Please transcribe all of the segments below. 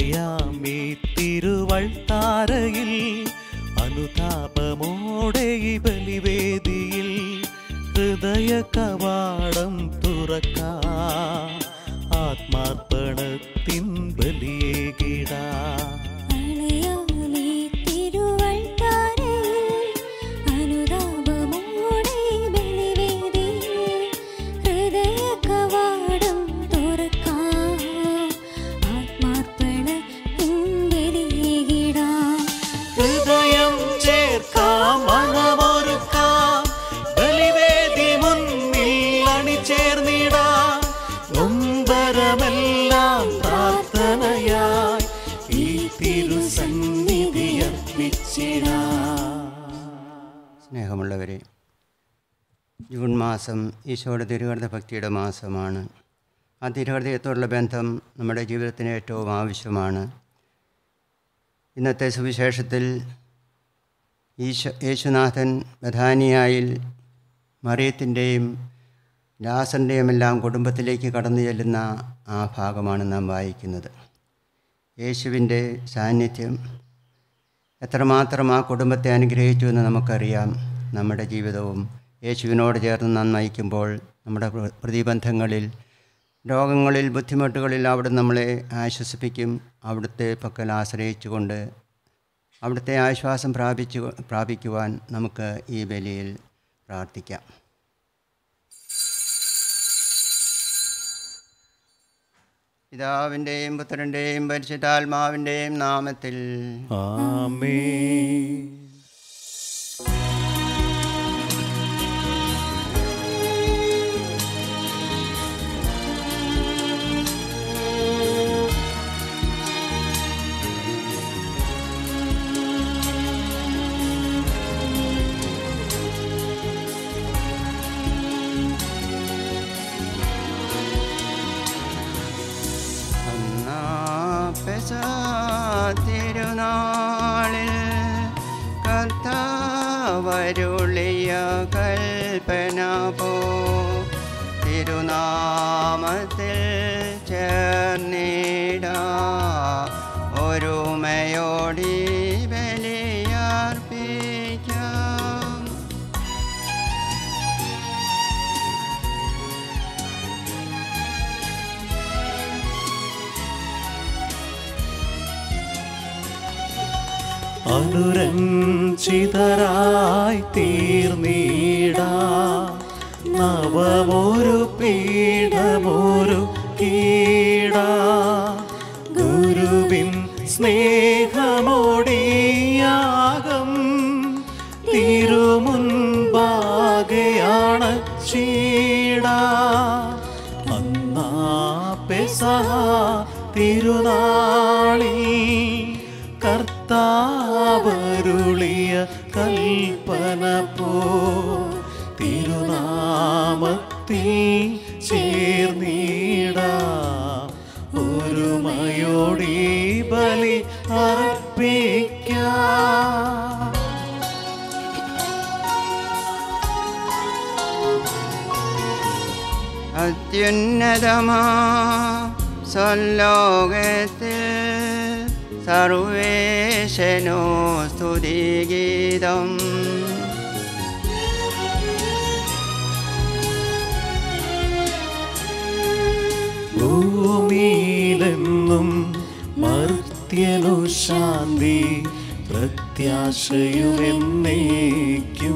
അണയാം ഈ തിരുവൾത്താരയിൽ അനുതാപമോടെ ഈ ബലിവേദിയിൽ ഹൃദയ കവാടം തുറക്കാ ആത്മാർപ്പണത്തിൻ ബലിയേകിടാ അണയാമീ തിരുവൾത്താരയിൽ അനുതാപമോടെ ബലിവേദിയിൽ ഹൃദയകവാടം തുറക്കാം. ആത്മാർപ്പണത്തിൻ ബലിയേകിടാം. ഹൃദയം ചേർക്കാം മണമൊരുക്കാം ബലിവേദി മുന്നിൽ അണിചേർന്നിടാം നൊമ്പരമെല്ലാം പ്രാർത്ഥനയായി ഈ തിരുസന്നിധി അർപ്പിച്ചിടാം സ്നേഹമുള്ളവരെ ജൂൺ മാസം ഈശോയുടെ തിരുഹൃദയ ഭക്തിയുടെ മാസമാണ് ആ തിരുഹൃദയത്തോടുള്ള ബന്ധം നമ്മുടെ ജീവിതത്തിന് ഏറ്റവും ആവശ്യമാണ് ഇന്നത്തെ സുവിശേഷത്തിൽ ഈശോ യേശുനാഥൻ ബഥാനിയായിൽ മറിയത്തിൻ്റെയും ലാസറിൻ്റെയും എല്ലാം കുടുംബത്തിലേക്ക് കടന്നു ചെല്ലുന്ന ആ ഭാഗമാണ് നാം വായിക്കുന്നത് യേശുവിൻ്റെ സാന്നിധ്യം എത്രമാത്രം ആ കുടുംബത്തെ അനുഗ്രഹിച്ചു എന്ന് നമുക്കറിയാം നമ്മുടെ ജീവിതവും യേശുവിനോട് ചേർന്ന് നാം നയിക്കുമ്പോൾ നമ്മുടെ പ്ര- പ്രതിബന്ധങ്ങളിൽ രോഗങ്ങളിൽ ബുദ്ധിമുട്ടുകളിൽ അവിടെ നമ്മളെ ആശ്വസിപ്പിക്കും അവിടുത്തെ പക്കൽ ആശ്രയിച്ചുകൊണ്ട് അവിടുത്തെ ആശ്വാസം പ്രാപിച്ചു പ്രാപിക്കുവാൻ നമുക്ക് ഈ ബലിയിൽ പ്രാർത്ഥിക്കാം പിതാവിൻ്റെയും പുത്രൻ്റെയും പരിശുദ്ധാത്മാവിൻ്റെയും നാമത്തിൽ ആമേ അന്നാ പെസ തിരുനാളിൽ കർത്താവരുളിയ കൽപ്പന പോ തിരുനാമത്തിൽ ചേർന്നിട ഒരുമയോടി ബലിയർപ്പിക്കാം അനുരഞ്ജിതരായി തീർന്നീട നവമൊരു പീഠമൊരു കീട ഗുരുവിൻ സ്നേഹമോടിയാകം തിരുമുൻപാകെയാണ് ചീട അന്നാ പെസഹ തിരുനാളിൽ കർത്താവരുളിയ കൽപ്പന പോ തിരുനാമത്തിൽ ചേർന്നിട ഒരുമയോടി ബലി അർപ്പിക്കാം അത്യുന്നതമാ സ്വലോകത്തിൽ സർവേശനോ സ്തുതിഗീതം ഭൂമിയിലെന്നും മർത്യനു ശാന്തി പ്രത്യാശയുമെന്നേക്കും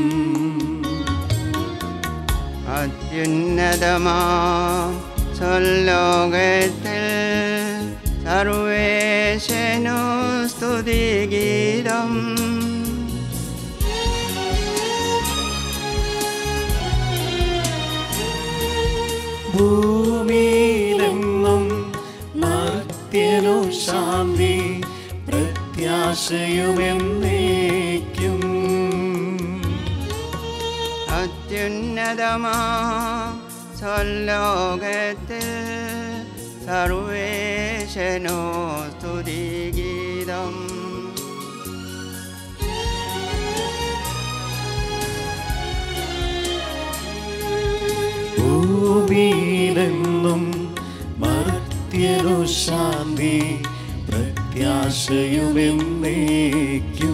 അത്യുന്നതമാ സ്വലോകത്തിൽ സർവേശനോ സ്തുതിഗീതം ഭൂമിയിലെന്നും മർത്യനു ശാന്തി പ്രത്യാശയുമെന്നേക്കും അത്യുന്നതമാ സ്വലോകത്തിൽ സർവേശനോ സ്തുതിഗീതം ഭൂമിയിലെന്നും മർത്യനു ശാന്തി പ്രത്യാശയുമെന്നേക്കും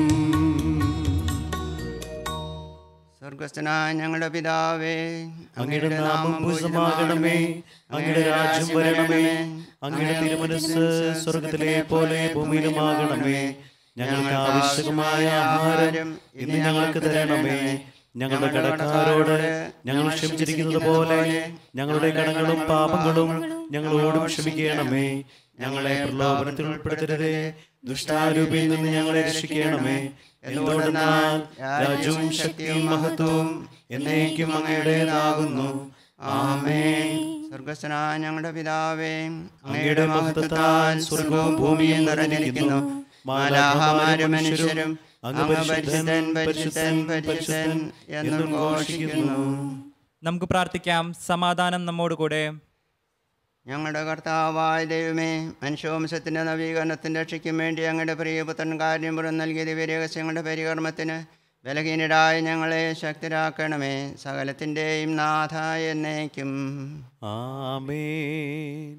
സ്വർഗസ്ഥനായ ഞങ്ങളുടെ പിതാവേ അങ്ങയുടെ നാമം പൂജിതമാകണമേ അങ്ങയുടെ രാജ്യം വരണമേ അങ്ങയുടെ തിരുമനസ് സ്വർഗത്തിലെ പോലെ ഭൂമിയിലുമാകണമേ ഞങ്ങൾക്ക് ആവശ്യമായ ആഹാരം ഇന്ന് ഞങ്ങൾക്ക് തരണമേ ഞങ്ങളുടെ കടക്കാരോട് ഞങ്ങൾ ക്ഷമിച്ചിരിക്കുന്നത് പോലെ ഞങ്ങളുടെ കടങ്ങളും പാപങ്ങളും ഞങ്ങളോടും ക്ഷമിക്കണമേ ഞങ്ങളെ പ്രലോഭനത്തിൽ ഉൾപ്പെടുത്തരുതേ ദുഷ്ടാരൂപിയിൽ നിന്ന് ഞങ്ങളെ രക്ഷിക്കണമേ എന്തുകൊണ്ടെന്നാൽ രാജ്യവും ശക്തിയും മഹത്വവും എന്നേക്കും അങ്ങയുടേതാകുന്നു ആമേൻ സ്വർഗസ്ഥനായ ഞങ്ങളുടെ പിതാവേ അങ്ങയുടെ മഹത്വത്താൽ സ്വർഗവും ഭൂമിയും നിറഞ്ഞിരിക്കുന്നു മാലാഹമാരും മനുഷ്യരും അങ്ങ് പരിശുദ്ധൻ പരിശുദ്ധൻ പരിശുദ്ധൻ എന്ന് ഘോഷിക്കുന്നു നമുക്ക് പ്രാർത്ഥിക്കാം സമാധാനം നമ്മോടുകൂടെ ഞങ്ങളുടെ കർത്താവായ ദൈവമേ മനുഷ്യവംശത്തിൻ്റെ നവീകരണത്തിൻ്റെ രക്ഷയ്ക്കും വേണ്ടി അങ്ങയുടെ പ്രിയപുത്രൻ കാര്യപുറം നൽകിയ ദിവ്യരഹസ്യങ്ങളുടെ പരികർമ്മത്തിന് ബലഹീനരായ ഞങ്ങളെ ശക്തരാക്കണമേ സകലത്തിൻ്റെയും നാഥ എന്നേക്കും ആമേൻ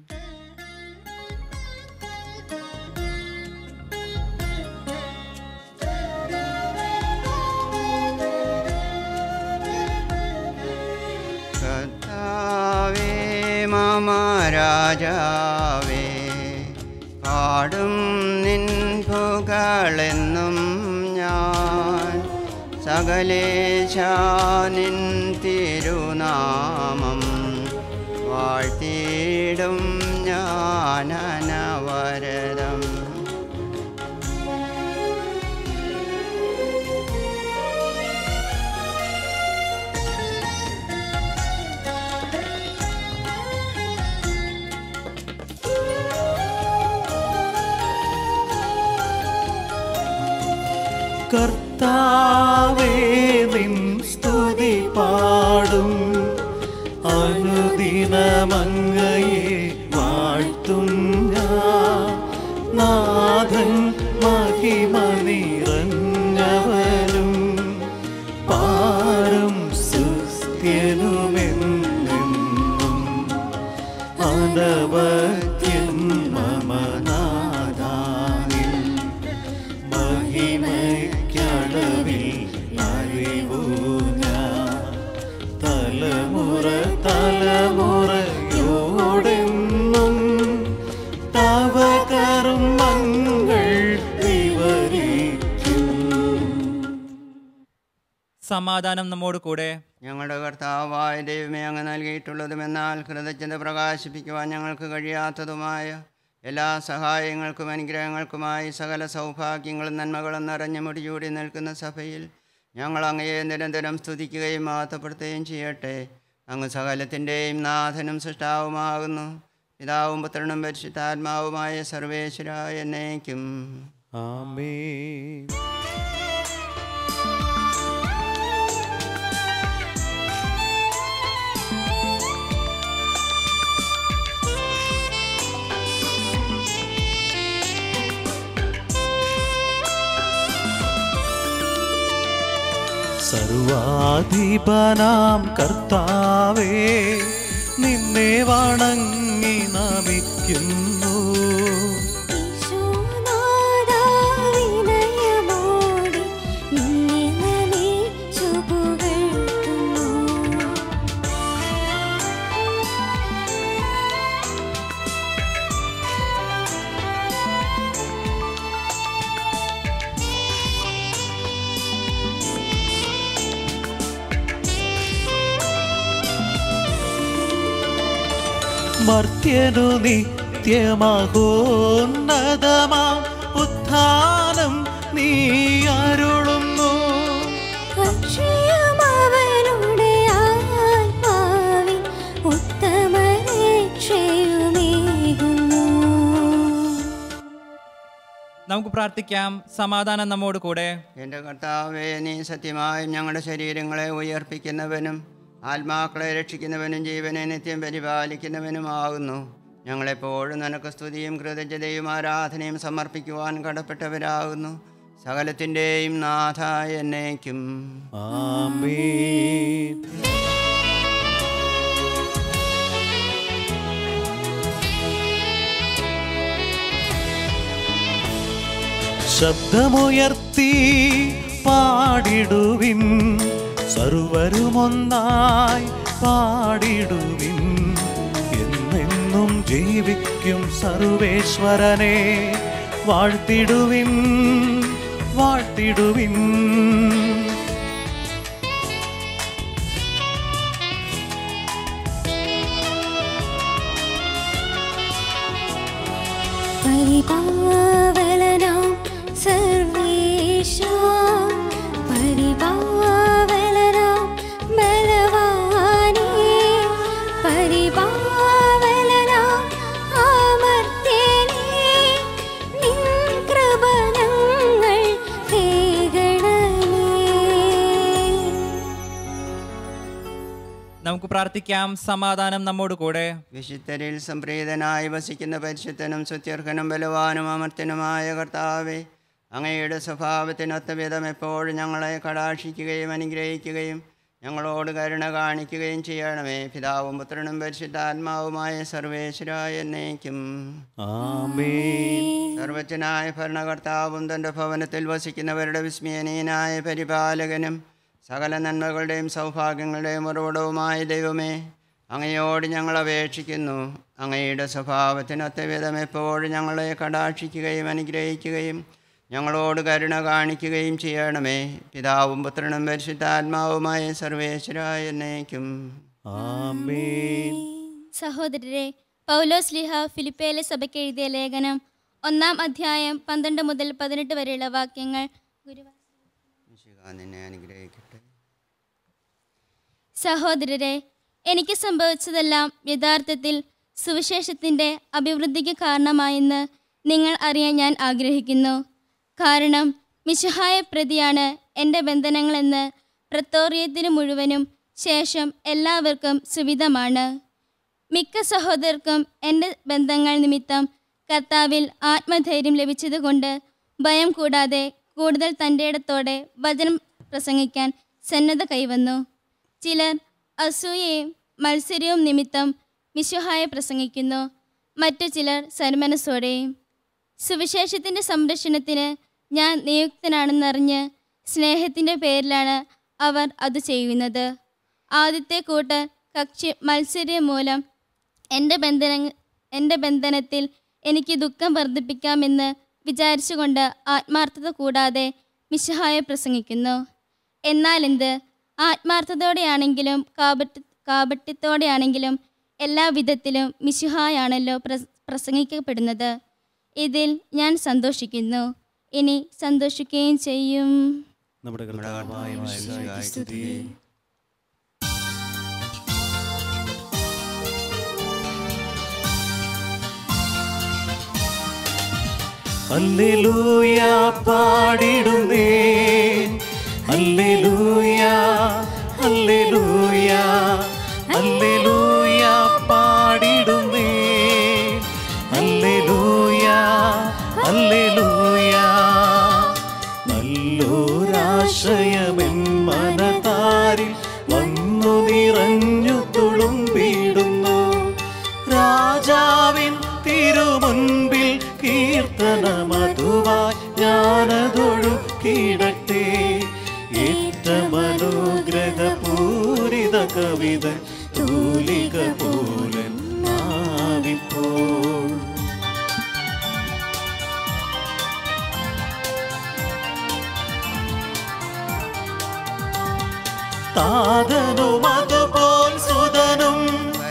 കർത്താവേ മമ രാജാവേ പാടും നിൻ പുകളെന്നും ഞാൻ സകലേശ നിൻ തിരുനാമം വാഴ്ത്തിയിടും ഞാൻ അനവരതം കർത്താവേ നിൻ സ്തുതി പാടും അനുദിനമങ്ങയെ വാഴ്ത്തും ഞാൻ നാഥൻ മഹിമ നിറഞ്ഞവനും പാരും സുസ്ഥ്യനുമെന്നും അനവത്യൻ മമ നാദാനിൽ മഹിമയ്ക്കടവിൽ അറിവൂ ഞാൻ തലമുറ തലമുറയോടെന്നും തവ കർമ്മങ്ങൾ വിവരിക്കും സമാധാനം നമ്മോട് കൂടെ ഞങ്ങളുടെ കർത്താവായ ദൈവമേ അങ്ങ് നൽകിയിട്ടുള്ളതുമെന്നാൽ കൃതജ്ഞത പ്രകാശിപ്പിക്കുവാൻ ഞങ്ങൾക്ക് കഴിയാത്തതുമായ എല്ലാ സഹായങ്ങൾക്കും അനുഗ്രഹങ്ങൾക്കുമായി സകല സൗഭാഗ്യങ്ങളും നന്മകളും നിറഞ്ഞു മുടിചൂടി നിൽക്കുന്ന സഭയിൽ ഞങ്ങൾ അങ്ങയെ നിരന്തരം സ്തുതിക്കുകയും മഹത്വപ്പെടുത്തുകയും ചെയ്യട്ടെ അങ്ങ് സകലത്തിൻ്റെയും നാഥനും സൃഷ്ടാവുമാകുന്നു പിതാവും പുത്രനും പരിശുദ്ധാത്മാവുമായ സർവേശ്വര എന്നേക്കും ആമേൻ സർവാധിപനാം കർത്താവേ നിന്നെ വണങ്ങി നമിക്കുന്നു ഈശോനാഥാ വിനയമോടെ നിന്നെ നമിച്ചു പുകഴ്ത്തുന്നു മർത്യനു നിത്യമഹോന്നതമാ ഉത്ഥാനം നീ അരുളുന്നു അക്ഷയമവനുടെ ആത്മാവിൻ ഉത്തമ രക്ഷയുമേകുന്നു നമുക്ക് പ്രാർത്ഥിക്കാം സമാധാനം നമ്മോട് കൂടെ എൻ്റെ കർത്താവേ നീ സത്യമായും ഞങ്ങളുടെ ശരീരങ്ങളെ ഉയർപ്പിക്കുന്നവനും ആത്മാക്കളെ രക്ഷിക്കുന്നവനും ജീവനെ നിത്യം പരിപാലിക്കുന്നവനുമാകുന്നു ഞങ്ങളെപ്പോഴും നിനക്ക് സ്തുതിയും കൃതജ്ഞതയും ആരാധനയും സമർപ്പിക്കുവാൻ കടപ്പെട്ടവരാകുന്നു സകലത്തിൻ്റെയും നാഥ എന്നേക്കും ആമേൻ ശബ്ദമുയർത്തി പാടിടുവിൻ സർവരുമൊന്നായി പാടിടുവിൻ എന്നെന്നും ജീവിക്കും സർവേശ്വരനെ വാഴ്ത്തിടുവിൻ വാഴ്ത്തിടുവിൻ പരിപാവലനാം സർവേശാ പരിപാവലനാം ബലവാനേ പരിപാവലനാം അമർത്യനേ നിൻ കൃപ ഞങ്ങൾ തേകണമേ നമുക്ക് പ്രാർത്ഥിക്കാം സമാധാനം നമ്മോട് കൂടെ വിശുദ്ധരിൽ സംപ്രീതനായി വസിക്കുന്ന പരിശുദ്ധനും സുത്യർഹനും ബലവാനും അമർത്തനുമായ കർത്താവെ അങ്ങയുടെ സ്വഭാവത്തിനൊത്ത വിധം എപ്പോഴും ഞങ്ങളെ കടാക്ഷിക്കുകയും അനുഗ്രഹിക്കുകയും ഞങ്ങളോട് കരുണ കാണിക്കുകയും ചെയ്യണമേ പിതാവും പുത്രനും പരിശുദ്ധാത്മാവുമായ സർവേശ്വരായ എന്നേക്കും ആമേൻ സർവജ്ഞനായ ഭരണകർത്താവും തൻ്റെ ഭവനത്തിൽ വസിക്കുന്നവരുടെ വിസ്മയനീയനായ പരിപാലകനും സകല നന്മകളുടെയും സൗഭാഗ്യങ്ങളുടെയും ഉറവിടവുമായ ദൈവമേ അങ്ങയോട് ഞങ്ങൾ അപേക്ഷിക്കുന്നു അങ്ങയുടെ സ്വഭാവത്തിനൊത്ത വിധം എപ്പോഴും ഞങ്ങളെ കടാക്ഷിക്കുകയും അനുഗ്രഹിക്കുകയും ഞങ്ങളോട് കരുണ കാണിക്കുകയും ചെയ്യണമേ പിതാവും പുത്രനും പരിശുദ്ധാത്മാവുമായ സർവേശ്വരായ എന്നേക്കും ആമേൻ സഹോദരരെ പൗലോസ് ലിഹ ഫിലിപ്പയിലെ സഭയ്ക്ക് എഴുതിയ ലേഖനം ഒന്നാം അധ്യായം പന്ത്രണ്ട് മുതൽ പതിനെട്ട് വരെയുള്ള വാക്യങ്ങൾ ഗുരുവാ മിശിഹാ നിന്നെ അനുഗ്രഹിക്കട്ടെ സഹോദരരെ എനിക്ക് സംഭവിച്ചതെല്ലാം യഥാർത്ഥത്തിൽ സുവിശേഷത്തിൻ്റെ അഭിവൃദ്ധിക്ക് കാരണമായെന്ന് നിങ്ങൾ അറിയാൻ ഞാൻ ആഗ്രഹിക്കുന്നു കാരണം മിശുഹായ പ്രതിയാണ് എൻ്റെ ബന്ധനങ്ങളെന്ന് പ്രത്തോറിയത്തിന് മുഴുവനും ശേഷം എല്ലാവർക്കും സുവിധമാണ് മിക്ക സഹോദരർക്കും എൻ്റെ ബന്ധങ്ങൾ നിമിത്തം കർത്താവിൽ ആത്മധൈര്യം ലഭിച്ചതുകൊണ്ട് ഭയം കൂടാതെ കൂടുതൽ തൻ്റെ ഇടത്തോടെ വചനം പ്രസംഗിക്കാൻ സന്നദ്ധ കൈവന്നു ചിലർ അസൂയയും മത്സര്യവും നിമിത്തം മിശുഹായെ പ്രസംഗിക്കുന്നു മറ്റു ചിലർ സന്മനസ്സോടെയും സുവിശേഷത്തിൻ്റെ സംരക്ഷണത്തിന് ഞാൻ നിയുക്തനാണെന്നറിഞ്ഞ് സ്നേഹത്തിൻ്റെ പേരിലാണ് അവർ അത് ചെയ്യുന്നത് ആദ്യത്തെ കൂട്ടർ കക്ഷി മത്സര്യം മൂലം എൻ്റെ ബന്ധന എൻ്റെ ബന്ധനത്തിൽ എനിക്ക് ദുഃഖം വർദ്ധിപ്പിക്കാമെന്ന് വിചാരിച്ചുകൊണ്ട് ആത്മാർത്ഥത കൂടാതെ മിശഹായെ പ്രസംഗിക്കുന്നു എന്നാൽ എന്ത് ആത്മാർത്ഥതയോടെയാണെങ്കിലും കാപട്യ കാപട്യത്തോടെയാണെങ്കിലും എല്ലാ വിധത്തിലും മിശുഹായാണല്ലോ പ്രസ് പ്രസംഗിക്കപ്പെടുന്നത് ഇതിൽ ഞാൻ സന്തോഷിക്കുന്നു ഇനി സന്തോഷിക്കുകയും ചെയ്യും നമ്മുടെ കർത്താവായ മിശിഹായ്ക്ക് സ്തുതി. ഹല്ലേലൂയ പാടിടുന്നേ ഹല്ലേലൂയ ഹല്ലേലൂയ ഹല്ലേലൂയ പാടിടുന്നേ ഹല്ലേലൂയ ഹല്ലേലൂയ നല്ലൊരാശയമെൻ മനതാരിൽ വന്നു നിറഞ്ഞു തുളുമ്പിടുന്നു രാജാവിൻ തിരുമുൻപിൽ കീർത്തനമതുവായി ഞാനതൊഴുക്കിടട്ടെ ഏറ്റമനുഗ്രഹ പൂരിത കവിത തൂലിക പോലൻ ആവിപ്പോൾ താതനും അതുപോൽ സുതനും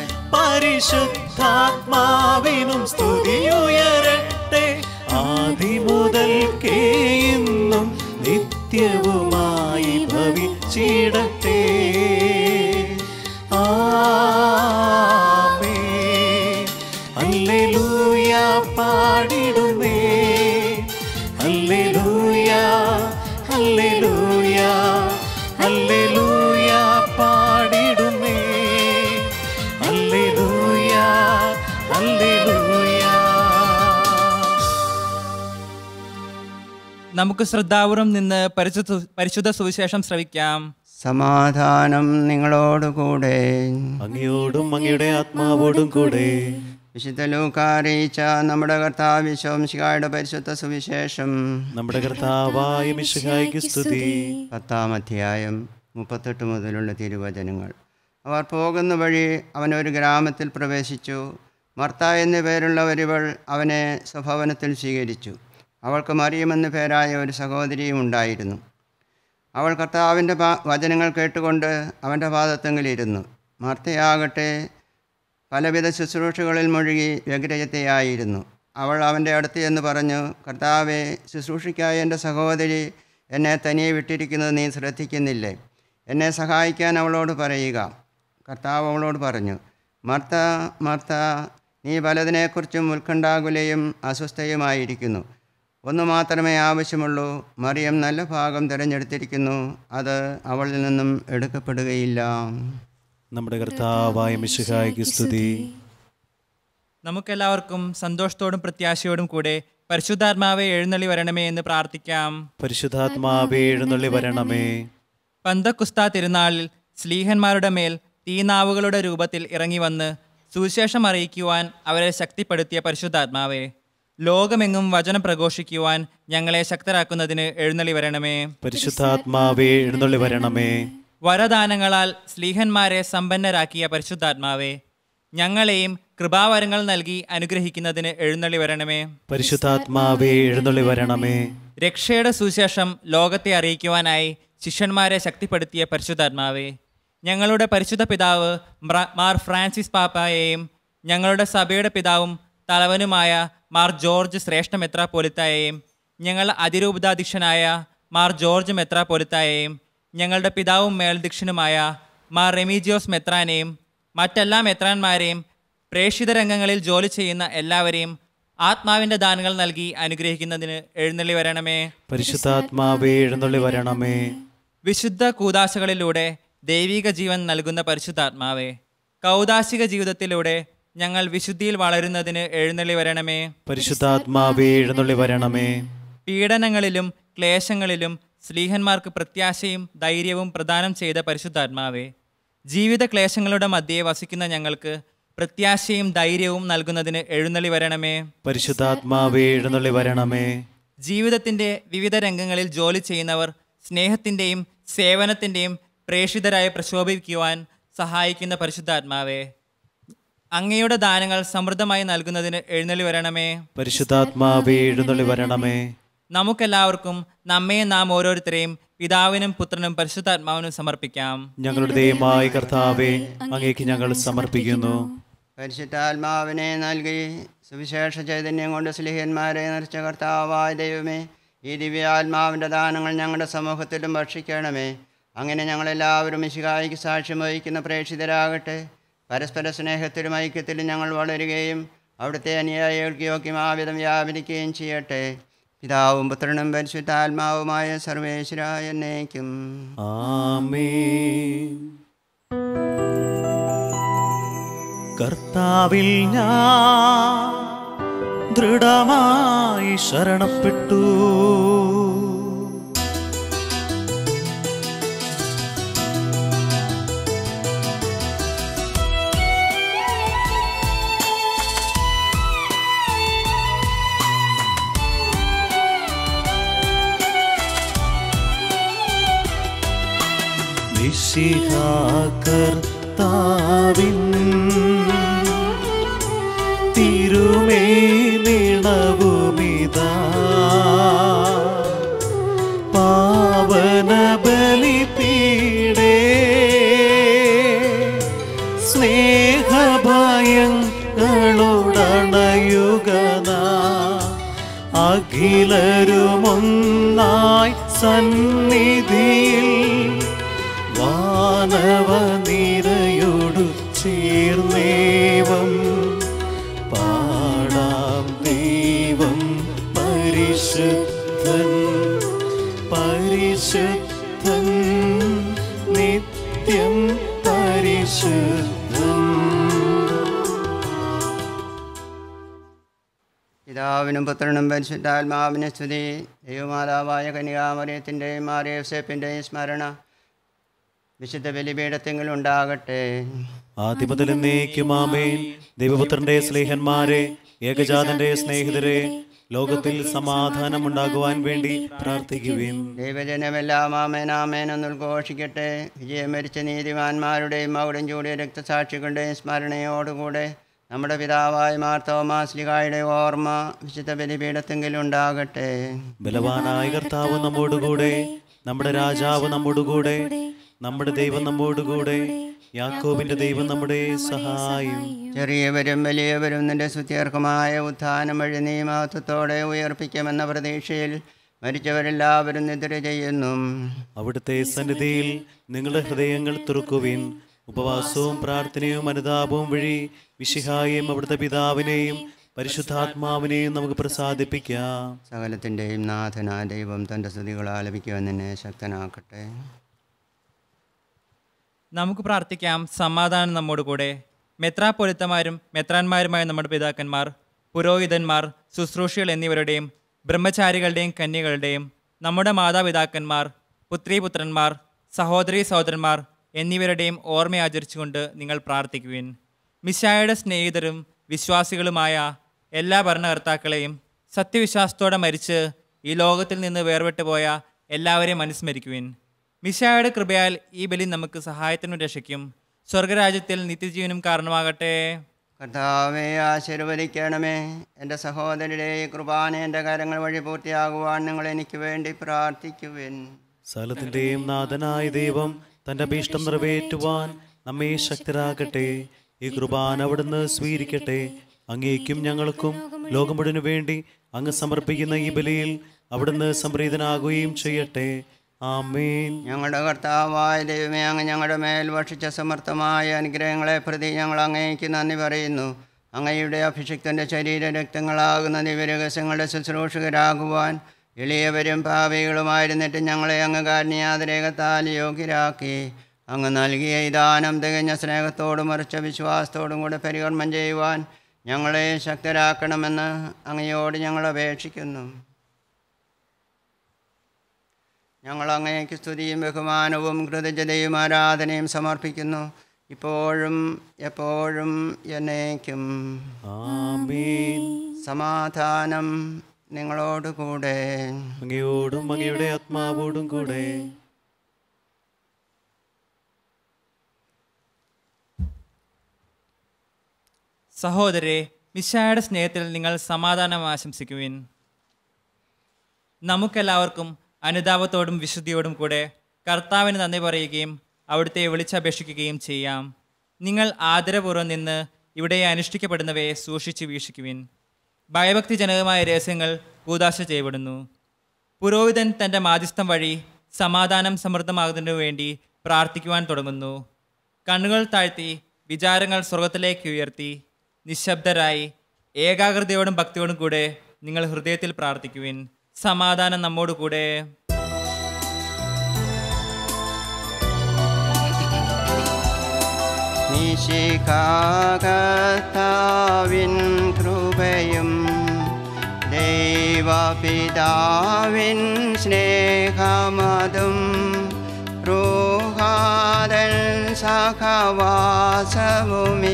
പരിശുദ്ധാത്മാവിനും സ്തുതിയുയരട്ടെ ആദിമുതൽക്കേ ഇന്നും നിത്യവുമായി ഭവിച്ചിടട്ടെ ആമേൻ. ഹല്ലേലൂയ പാടിടുന്നേ ഹല്ലേലൂയ ഹല്ലേലൂയ ഹല്ലേലൂയ പാടിടുന്നേ ഹല്ലേലൂയ ഹല്ലേലൂയ നമുക്ക് ശ്രദ്ധാപൂർവം നിന്ന് പരിശുദ്ധ പരിശുദ്ധ സുവിശേഷം ശ്രവിക്കാം സമാധാനം നിങ്ങളോടുകൂടെ അങ്ങയോടും അങ്ങയുടെ ആത്മാവോടും കൂടെ വിശുദ്ധ ലൂക്ക അറിയിച്ച നമ്മുടെ കർത്താവ് വിശ്വംശികായുടെ പരിശുദ്ധ സുവിശേഷം നമ്മുടെ കർത്താവായ മിശിഹായ്ക്ക് സ്തുതി പത്താം അധ്യായം മുപ്പത്തെട്ട് മുതലുള്ള തിരുവചനങ്ങൾ അവർ പോകുന്ന വഴി അവൻ ഒരു ഗ്രാമത്തിൽ പ്രവേശിച്ചു മർത്ത എന്നു പേരുള്ള ഒരുവൾ അവനെ സ്വഭവനത്തിൽ സ്വീകരിച്ചു അവൾക്ക് മറിയമെന്നു പേരായ ഒരു സഹോദരിയും ഉണ്ടായിരുന്നു അവൾ കർത്താവിൻ്റെ പാ- വചനങ്ങൾ കേട്ടുകൊണ്ട് അവൻ്റെ പാദത്തെങ്കിലിരുന്നു മർത്തയാകട്ടെ പലവിധ ശുശ്രൂഷകളിൽ മുഴുകി വ്യഗ്രതയായിരുന്നു അവൾ അവൻ്റെ അടുത്ത് എന്ന് പറഞ്ഞു കർത്താവെ ശുശ്രൂഷയ്ക്കായി എൻ്റെ സഹോദരി എന്നെ തനിയെ വിട്ടിരിക്കുന്നത് നീ ശ്രദ്ധിക്കുന്നില്ലേ എന്നെ സഹായിക്കാൻ അവളോട് പറയുക കർത്താവ് അവളോട് പറഞ്ഞു മർത്ത മർത്ത നീ പലതിനെക്കുറിച്ചും ഉത്കണ്ഠാകുലയും അസ്വസ്ഥയുമായിരിക്കുന്നു ഒന്നു മാത്രമേ ആവശ്യമുള്ളൂ മറിയം നല്ല ഭാഗം തിരഞ്ഞെടുത്തിരിക്കുന്നു അത് അവളിൽ നിന്നും എടുക്കപ്പെടുകയില്ല നമ്മുടെ കർത്താവായ മിശിഹായ്ക്ക് സ്തുതി നമുക്കെല്ലാവർക്കും സന്തോഷത്തോടും പ്രത്യാശയോടും കൂടെ പരിശുദ്ധാത്മാവെ എഴുന്നള്ളി വരണമേ എന്ന് പ്രാർത്ഥിക്കാം പരിശുദ്ധാത്മാവേ എഴുന്നള്ളി വരണമേ പന്തക്കുസ്ത തിരുനാളിൽ സ്ലീഹന്മാരുടെ മേൽ തീനാവുകളുടെ രൂപത്തിൽ ഇറങ്ങി വന്ന് സുവിശേഷം അറിയിക്കുവാൻ അവരെ ശക്തിപ്പെടുത്തിയ പരിശുദ്ധാത്മാവേ ലോകമെങ്ങും വചനം പ്രഘോഷിക്കുവാൻ ഞങ്ങളെ ശക്തരാക്കുന്നതിന് എഴുന്നള്ളി വരണമേ പരിശുദ്ധാത്മാവേ എഴുന്നള്ളി വരണമേ വരദാനങ്ങളാൽ സ്ലീഹന്മാരെ സമ്പന്നരാക്കിയ പരിശുദ്ധാത്മാവേ ഞങ്ങളെയും കൃപാവരങ്ങൾ നൽകി അനുഗ്രഹിക്കുന്നതിന് എഴുന്നള്ളി വരണമേ പരിശുദ്ധാത്മാവേ എഴുന്നള്ളി വരണമേ രക്ഷയുടെ സുവിശേഷം ലോകത്തെ അറിയിക്കുവാനായി ശിഷ്യന്മാരെ ശക്തിപ്പെടുത്തിയ പരിശുദ്ധാത്മാവേ ഞങ്ങളുടെ പരിശുദ്ധ പിതാവ് മ്ര- മാർ ഫ്രാൻസിസ് പാപ്പായെയും ഞങ്ങളുടെ സഭയുടെ പിതാവും തലവനുമായ മാർ ജോർജ് ശ്രേഷ്ഠ മെത്രാപോലിത്തായെയും ഞങ്ങളുടെ അതിരൂപതാധ്യക്ഷനായ മാർ ജോർജ് മെത്രാപോലിത്തായെയും ഞങ്ങളുടെ പിതാവും മേൽദീക്ഷനുമായ മാർ റെമീജിയോസ് മെത്രാനെയും മറ്റെല്ലാ മെത്രാന്മാരെയും പ്രേക്ഷിത രംഗങ്ങളിൽ ജോലി ചെയ്യുന്ന എല്ലാവരെയും ആത്മാവിൻ്റെ ദാനങ്ങൾ നൽകി അനുഗ്രഹിക്കുന്നതിന് എഴുന്നള്ളി വരണമേ പരിശുദ്ധാത്മാവേ എഴുന്നള്ളി വരണമേ വിശുദ്ധ കൂതാശകളിലൂടെ ദൈവിക ജീവൻ നൽകുന്ന പരിശുദ്ധാത്മാവേ കൗതാശിക ജീവിതത്തിലൂടെ ഞങ്ങൾ വിശുദ്ധിയിൽ വളരുന്നതിന് എഴുന്നള്ളി വരണമേ പരിശുദ്ധാത്മാവേ എഴുന്നള്ളി വരണമേ പീഡനങ്ങളിലും ക്ലേശങ്ങളിലും സ്ലീഹന്മാർക്ക് പ്രത്യാശയും ധൈര്യവും പ്രദാനം ചെയ്ത പരിശുദ്ധാത്മാവേ ജീവിത ക്ലേശങ്ങളുടെ മധ്യേ വസിക്കുന്ന ഞങ്ങൾക്ക് പ്രത്യാശയും ധൈര്യവും നൽകുന്നതിന് എഴുന്നള്ളി വരണമേ പരിശുദ്ധാത്മാവേ എഴുന്നള്ളി വരണമേ ജീവിതത്തിൻ്റെ വിവിധ രംഗങ്ങളിൽ ജോലി ചെയ്യുന്നവർ സ്നേഹത്തിൻ്റെയും സേവനത്തിൻ്റെയും പ്രേഷിതരായി പ്രശോഭിക്കുവാൻ സഹായിക്കുന്ന പരിശുദ്ധാത്മാവേ അങ്ങയുടെ ദാനങ്ങൾ സമൃദ്ധമായി നൽകുന്നതിന് എഴുന്നള്ളി വരണമേ പരിശുദ്ധാത്മാവേ എഴുന്നള്ളി വരണമേ നമുക്കെല്ലാവർക്കും നമ്മെ നാം ഓരോരുത്തരെയും പിതാവിനും പുത്രനും പരിശുദ്ധാത്മാവിനും സമർപ്പിക്കാം ഞങ്ങളുടെ ദൈവമായ കർത്താവേ അങ്ങേക്ക് ഞങ്ങൾ സമർപ്പിക്കുന്നു പരിശുദ്ധാത്മാവിനെ നൽകി സുവിശേഷ ചൈതന്യം കൊണ്ട് സ്ലിഹന്മാരെ നിറച്ച കർത്താവായ ദൈവമേ ഈ ദിവ്യാത്മാവിൻ്റെ ദാനങ്ങൾ ഞങ്ങളുടെ സമൂഹത്തിലും ഭക്ഷിക്കണമേ അങ്ങനെ ഞങ്ങളെല്ലാവരും മിശികായിക്ക് സാക്ഷ്യം വഹിക്കുന്ന പ്രേക്ഷിതരാകട്ടെ പരസ്പര സ്നേഹത്തിലും ഐക്യത്തിലും ഞങ്ങൾ വളരുകയും അവിടുത്തെ അനുയായികൾക്ക് യോഗ്യമാവിധം വ്യാപരിക്കുകയും ചെയ്യട്ടെ പിതാവും പുത്രനും പരിശുദ്ധാത്മാവുമായ സർവേശ്വരായ എന്നേക്കും ആമേൻ കർത്താവിൽ ഞാൻ ദൃഢമായി ശരണപ്പെട്ടു കർത്താവിൻ തിരുമേ നിളവുമിതാ പാവന ബലിപീടേ സ്നേഹഭയങ്ങളുടണയുഗന അഖിലരുമൊന്നായി സന്നിധിയിൽ വാനവ നിരയോടു ചേർന്നേവം പാടാം ദൈവം പരിശുദ്ധൻ പരിശുദ്ധൻ നിത്യം പരിശുദ്ധൻ പിതാവിനും പുത്രനും പരിശുദ്ധാത്മാവിനെ സ്തുതി ദൈവമാതാവായ കനികാമറിയത്തിൻ്റെയും മാറിയോസേപ്പിൻ്റെയും സ്മരണ വിശുദ്ധ ബലിപീഠത്തെങ്കിലും ഉണ്ടാകട്ടെ ആദ്യമുതൽ എന്നേക്കും ആമേൻ ദൈവപുത്രന്റെ സ്നേഹന്മാരെ ഏകജാതന്റെ സ്നേഹിതരെ ലോകത്തിൽ സമാധാനം ഉണ്ടാകുവാൻ വേണ്ടി പ്രാർത്ഥിക്കുവിൻ ദൈവജനമെല്ലാം ആമേൻ ആമേൻ എന്ന് ഉദ്ഘോഷിക്കട്ടെ വിജയം മരിച്ച നീതിമാന്മാരുടെയും അവിടം ചൂടിയ രക്തസാക്ഷികളുടെയും സ്മരണയോടുകൂടെ നമ്മുടെ പിതാവായ മാർത്തോമാസ്ലികായുടെ ഓർമ്മ വിശുദ്ധ ബലിപീഠത്തെങ്കിലും ഉണ്ടാകട്ടെ ബലവാനായ കർത്താവ് നമ്മോടുകൂടെ നമ്മുടെ രാജാവ് നമ്മോടുകൂടെ നമ്മുടെ ദൈവം നമ്മോടുകൂടെ യാക്കോബിന്റെ ദൈവം നമ്മുടെ സഹായം ചെറിയവരും വലിയവരും നിന്റെ സുത്യർഹമായ ഉത്ഥാനം വഴി നീ മഹത്വത്തോടെ ഉയർപ്പിക്കുമെന്ന പ്രതീക്ഷയിൽ മരിച്ചവരെല്ലാവരും നിദ്ര ചെയ്യുന്നു അവിടുത്തെ സന്നിധിയിൽ നിങ്ങളുടെ ഹൃദയങ്ങൾ തുറക്കുവിൻ ഉപവാസവും പ്രാർത്ഥനയും അനുതാപവും വഴി വിശിഹായെയും അവിടുത്തെ പിതാവിനെയും പരിശുദ്ധാത്മാവിനെയും നമുക്ക് പ്രസാദിപ്പിക്കാം സകലത്തിൻ്റെയും നാഥനായ ദൈവം തൻ്റെ സ്തുതികൾ ആലപിക്കുവാൻ നിന്നെ ശക്തനാക്കട്ടെ നമുക്ക് പ്രാർത്ഥിക്കാം സമാധാനം നമ്മോട് കൂടെ മെത്രാപ്പൊലിത്തമാരും മെത്രാന്മാരുമായ നമ്മുടെ പിതാക്കന്മാർ പുരോഹിതന്മാർ ശുശ്രൂഷികൾ എന്നിവരുടെയും ബ്രഹ്മചാരികളുടെയും കന്യകളുടെയും നമ്മുടെ മാതാപിതാക്കന്മാർ പുത്രീപുത്രന്മാർ സഹോദരീ സഹോദരന്മാർ എന്നിവരുടെയും ഓർമ്മ ആചരിച്ചുകൊണ്ട് നിങ്ങൾ പ്രാർത്ഥിക്കുവിൻ മിശായുടെ സ്നേഹിതരും വിശ്വാസികളുമായ എല്ലാ ഭരണകർത്താക്കളെയും സത്യവിശ്വാസത്തോടെ മരിച്ച് ഈ ലോകത്തിൽ നിന്ന് വേർപെട്ടു പോയ എല്ലാവരെയും അനുസ്മരിക്കുവിൻ മിശായുടെ കൃപയാൽ ഈ ബലി നമുക്ക് സഹായത്തിനും രക്ഷയ്ക്കും സ്വർഗരാജ്യത്തിൽ നിത്യജീവനും കാരണമാകട്ടെ കർത്താവെ ആശീർവദിക്കണമേ എൻ്റെ സഹോദരരുടെ ഈ കുർബാന എൻ്റെ കാര്യങ്ങൾ വഴി പൂർത്തിയാകുവാൻ നിങ്ങൾ എനിക്ക് വേണ്ടി പ്രാർത്ഥിക്കുവിൻ സകലത്തിന്റെയും നാഥനായ ദൈവം തന്റെ അഭീഷ്ടം നിറവേറ്റുവാൻ നമ്മെ ശക്തരാകട്ടെ ഈ കുർബാന അവിടുന്ന് സ്വീകരിക്കട്ടെ അങ്ങേക്കും ഞങ്ങൾക്കും ലോകം മുഴുവനു വേണ്ടി അങ്ങ് സമർപ്പിക്കുന്ന ഈ ബലിയിൽ അവിടുന്ന് സംപ്രീതനാകുകയും ചെയ്യട്ടെ ആമേൻ ഞങ്ങളുടെ കർത്താവായ ദൈവമേ അങ്ങ് ഞങ്ങളുടെ മേൽ ഭക്ഷിച്ച സമർത്ഥമായ അനുഗ്രഹങ്ങളെ പ്രതി ഞങ്ങൾ അങ്ങേക്ക് നന്ദി പറയുന്നു അങ്ങയുടെ അഭിഷിക്തൻ്റെ ശരീര രക്തങ്ങളാകുന്ന ദിവ്യരഹസ്യങ്ങളുടെ ശുശ്രൂഷകരാകുവാൻ എളിയവരും പാപികളുമായിരുന്നിട്ട് ഞങ്ങളെ അങ്ങ് കാരുണ്യാതിരേകത്താൽ യോഗ്യരാക്കി അങ്ങ് നൽകിയ ഈ ദാനം തികഞ്ഞ സ്നേഹത്തോടും ഉറച്ച വിശ്വാസത്തോടും കൂടെ പരികർമ്മം ചെയ്യുവാൻ ഞങ്ങളെ ശക്തരാക്കണമെന്ന് അങ്ങയോട് ഞങ്ങൾ അപേക്ഷിക്കുന്നു ഞങ്ങൾ അങ്ങേക്ക് സ്തുതിയും ബഹുമാനവും കൃതജ്ഞതയും ആരാധനയും സമർപ്പിക്കുന്നു ഇപ്പോഴും എപ്പോഴും എന്നേക്കും ആമേൻ സമാധാനം നിങ്ങളോട് കൂടെ അങ്ങയോടും അങ്ങയുടെ ആത്മാവോടും കൂടെ സഹോദരെ മിശായുടെ സ്നേഹത്തിൽ നിങ്ങൾ സമാധാനം ആശംസിക്കുവിൻ നമുക്കെല്ലാവർക്കും അനുതാപത്തോടും വിശുദ്ധിയോടും കൂടെ കർത്താവിന് നന്ദി പറയുകയും അവിടുത്തെ വിളിച്ചപേക്ഷിക്കുകയും ചെയ്യാം നിങ്ങൾ ആദരപൂർവ്വം നിന്ന് ഇവിടെ അനുഷ്ഠിക്കപ്പെടുന്നവയെ സൂക്ഷിച്ച് വീക്ഷിക്കുവിൻ ഭയഭക്തിജനകമായ രഹസ്യങ്ങൾ കൂതാശ ചെയ്യപ്പെടുന്നു പുരോഹിതൻ തൻ്റെ മാധ്യസ്ഥം വഴി സമാധാനം സമൃദ്ധമാകുന്നതിനു വേണ്ടി പ്രാർത്ഥിക്കുവാൻ തുടങ്ങുന്നു കണ്ണുകൾ താഴ്ത്തി വിചാരങ്ങൾ സ്വർഗത്തിലേക്ക് ഉയർത്തി നിശബ്ദരായി ഏകാഗ്രതയോടും ഭക്തിയോടും കൂടെ നിങ്ങൾ ഹൃദയത്തിൽ പ്രാർത്ഥിക്കുവിൻ സമാധാനം നമ്മോട് കൂടെ നിശികാകത്താവിൻ കൃപയും ദൈവപിതാവിൻ സ്നേഹമതും റൂഹാദൻ സഹവാസവുമീ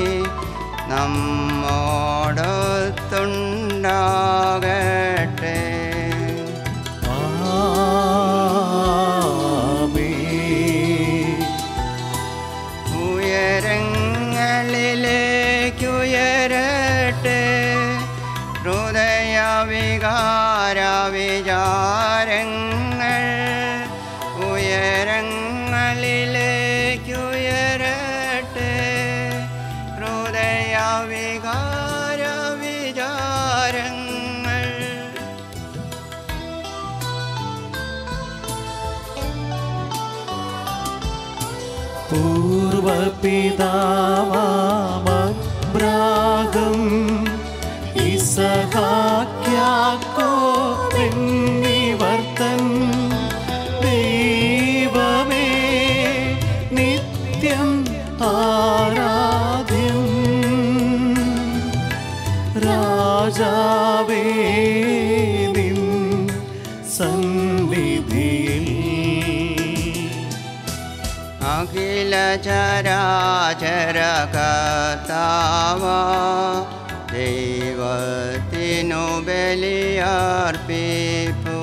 നമ്മോടൊത്തുണ്ടാകട്ടെ ആമേൻ ഉയരങ്ങളിലേക്കുയരട്ടെ ഹൃദയവികാര വിചാരങ്ങൾ ഉയരങ്ങളിലേക്കുയരട്ടെ ഹൃദയവികാര വിചാരങ്ങൾ പൂർവപിതാവാബ്രാഹം ഇസഹാക്യാക്കോന്നിവർത്തൻ ദൈവമേ നിത്യം ആരാധ്യം രാജാവേ നിൻ സന്നിധിയിൽ അഖില ചരാചര കർത്താവ ദൈവത്തിനു ബലിയർപ്പിപ്പൂ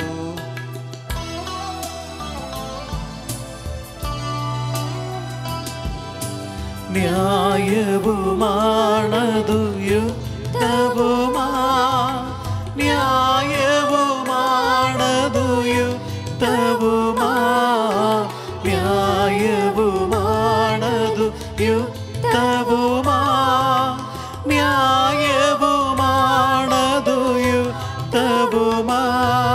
ന്യായവുമാണതു യുക്തവുമാ ന്യായവുമാണതു യുക്തവുമാ ന്യായവുമാണതു യുക്തവുമാ ന്യായവുമാണതു യുക്തവുമാ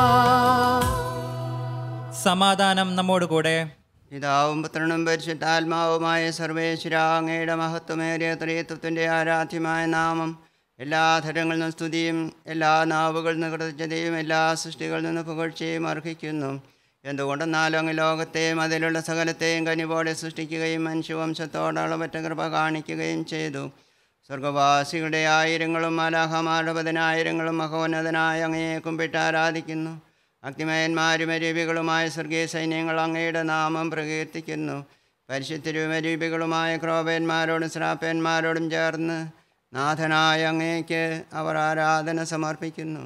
സമാധാനം നമ്മോടുകൂടെ പിതാവും പുത്രനും പരിശുദ്ധാത്മാവുമായ സർവേശ്വര അങ്ങയുടെ മഹത്വമേറിയ ത്രിത്വത്തിൻ്റെ ആരാധ്യമായ നാമം എല്ലാ ധരങ്ങളിൽ നിന്നും സ്തുതിയും എല്ലാ നാവുകളിൽ നിന്ന് കൃതജ്ഞതയും എല്ലാ സൃഷ്ടികളിൽ നിന്ന് പുകഴ്ചയും അർഹിക്കുന്നു എന്തുകൊണ്ടെന്നാലും അങ്ങ് ലോകത്തെയും അതിലുള്ള സകലത്തെയും കനിവോടെ സൃഷ്ടിക്കുകയും മനുഷ്യവംശത്തോട് അളവറ്റ കൃപ കാണിക്കുകയും ചെയ്തു സ്വർഗവാസികളുടെ ആയിരങ്ങളും മാലാഹമാരുടെ പതിനായിരങ്ങളും മഹോന്നതനായ അങ്ങയെ കുമ്പിട്ട് ആരാധിക്കുന്നു അഗ്നിമയന്മാരും അരൂപികളുമായ സ്വർഗീയ സൈന്യങ്ങൾ അങ്ങയുടെ നാമം പ്രകീർത്തിക്കുന്നു പരിശുദ്ധരും അരൂപികളുമായ ക്രോപന്മാരോടും ശ്രാപ്പന്മാരോടും ചേർന്ന് നാഥനായ അങ്ങേക്ക് അവർ ആരാധന സമർപ്പിക്കുന്നു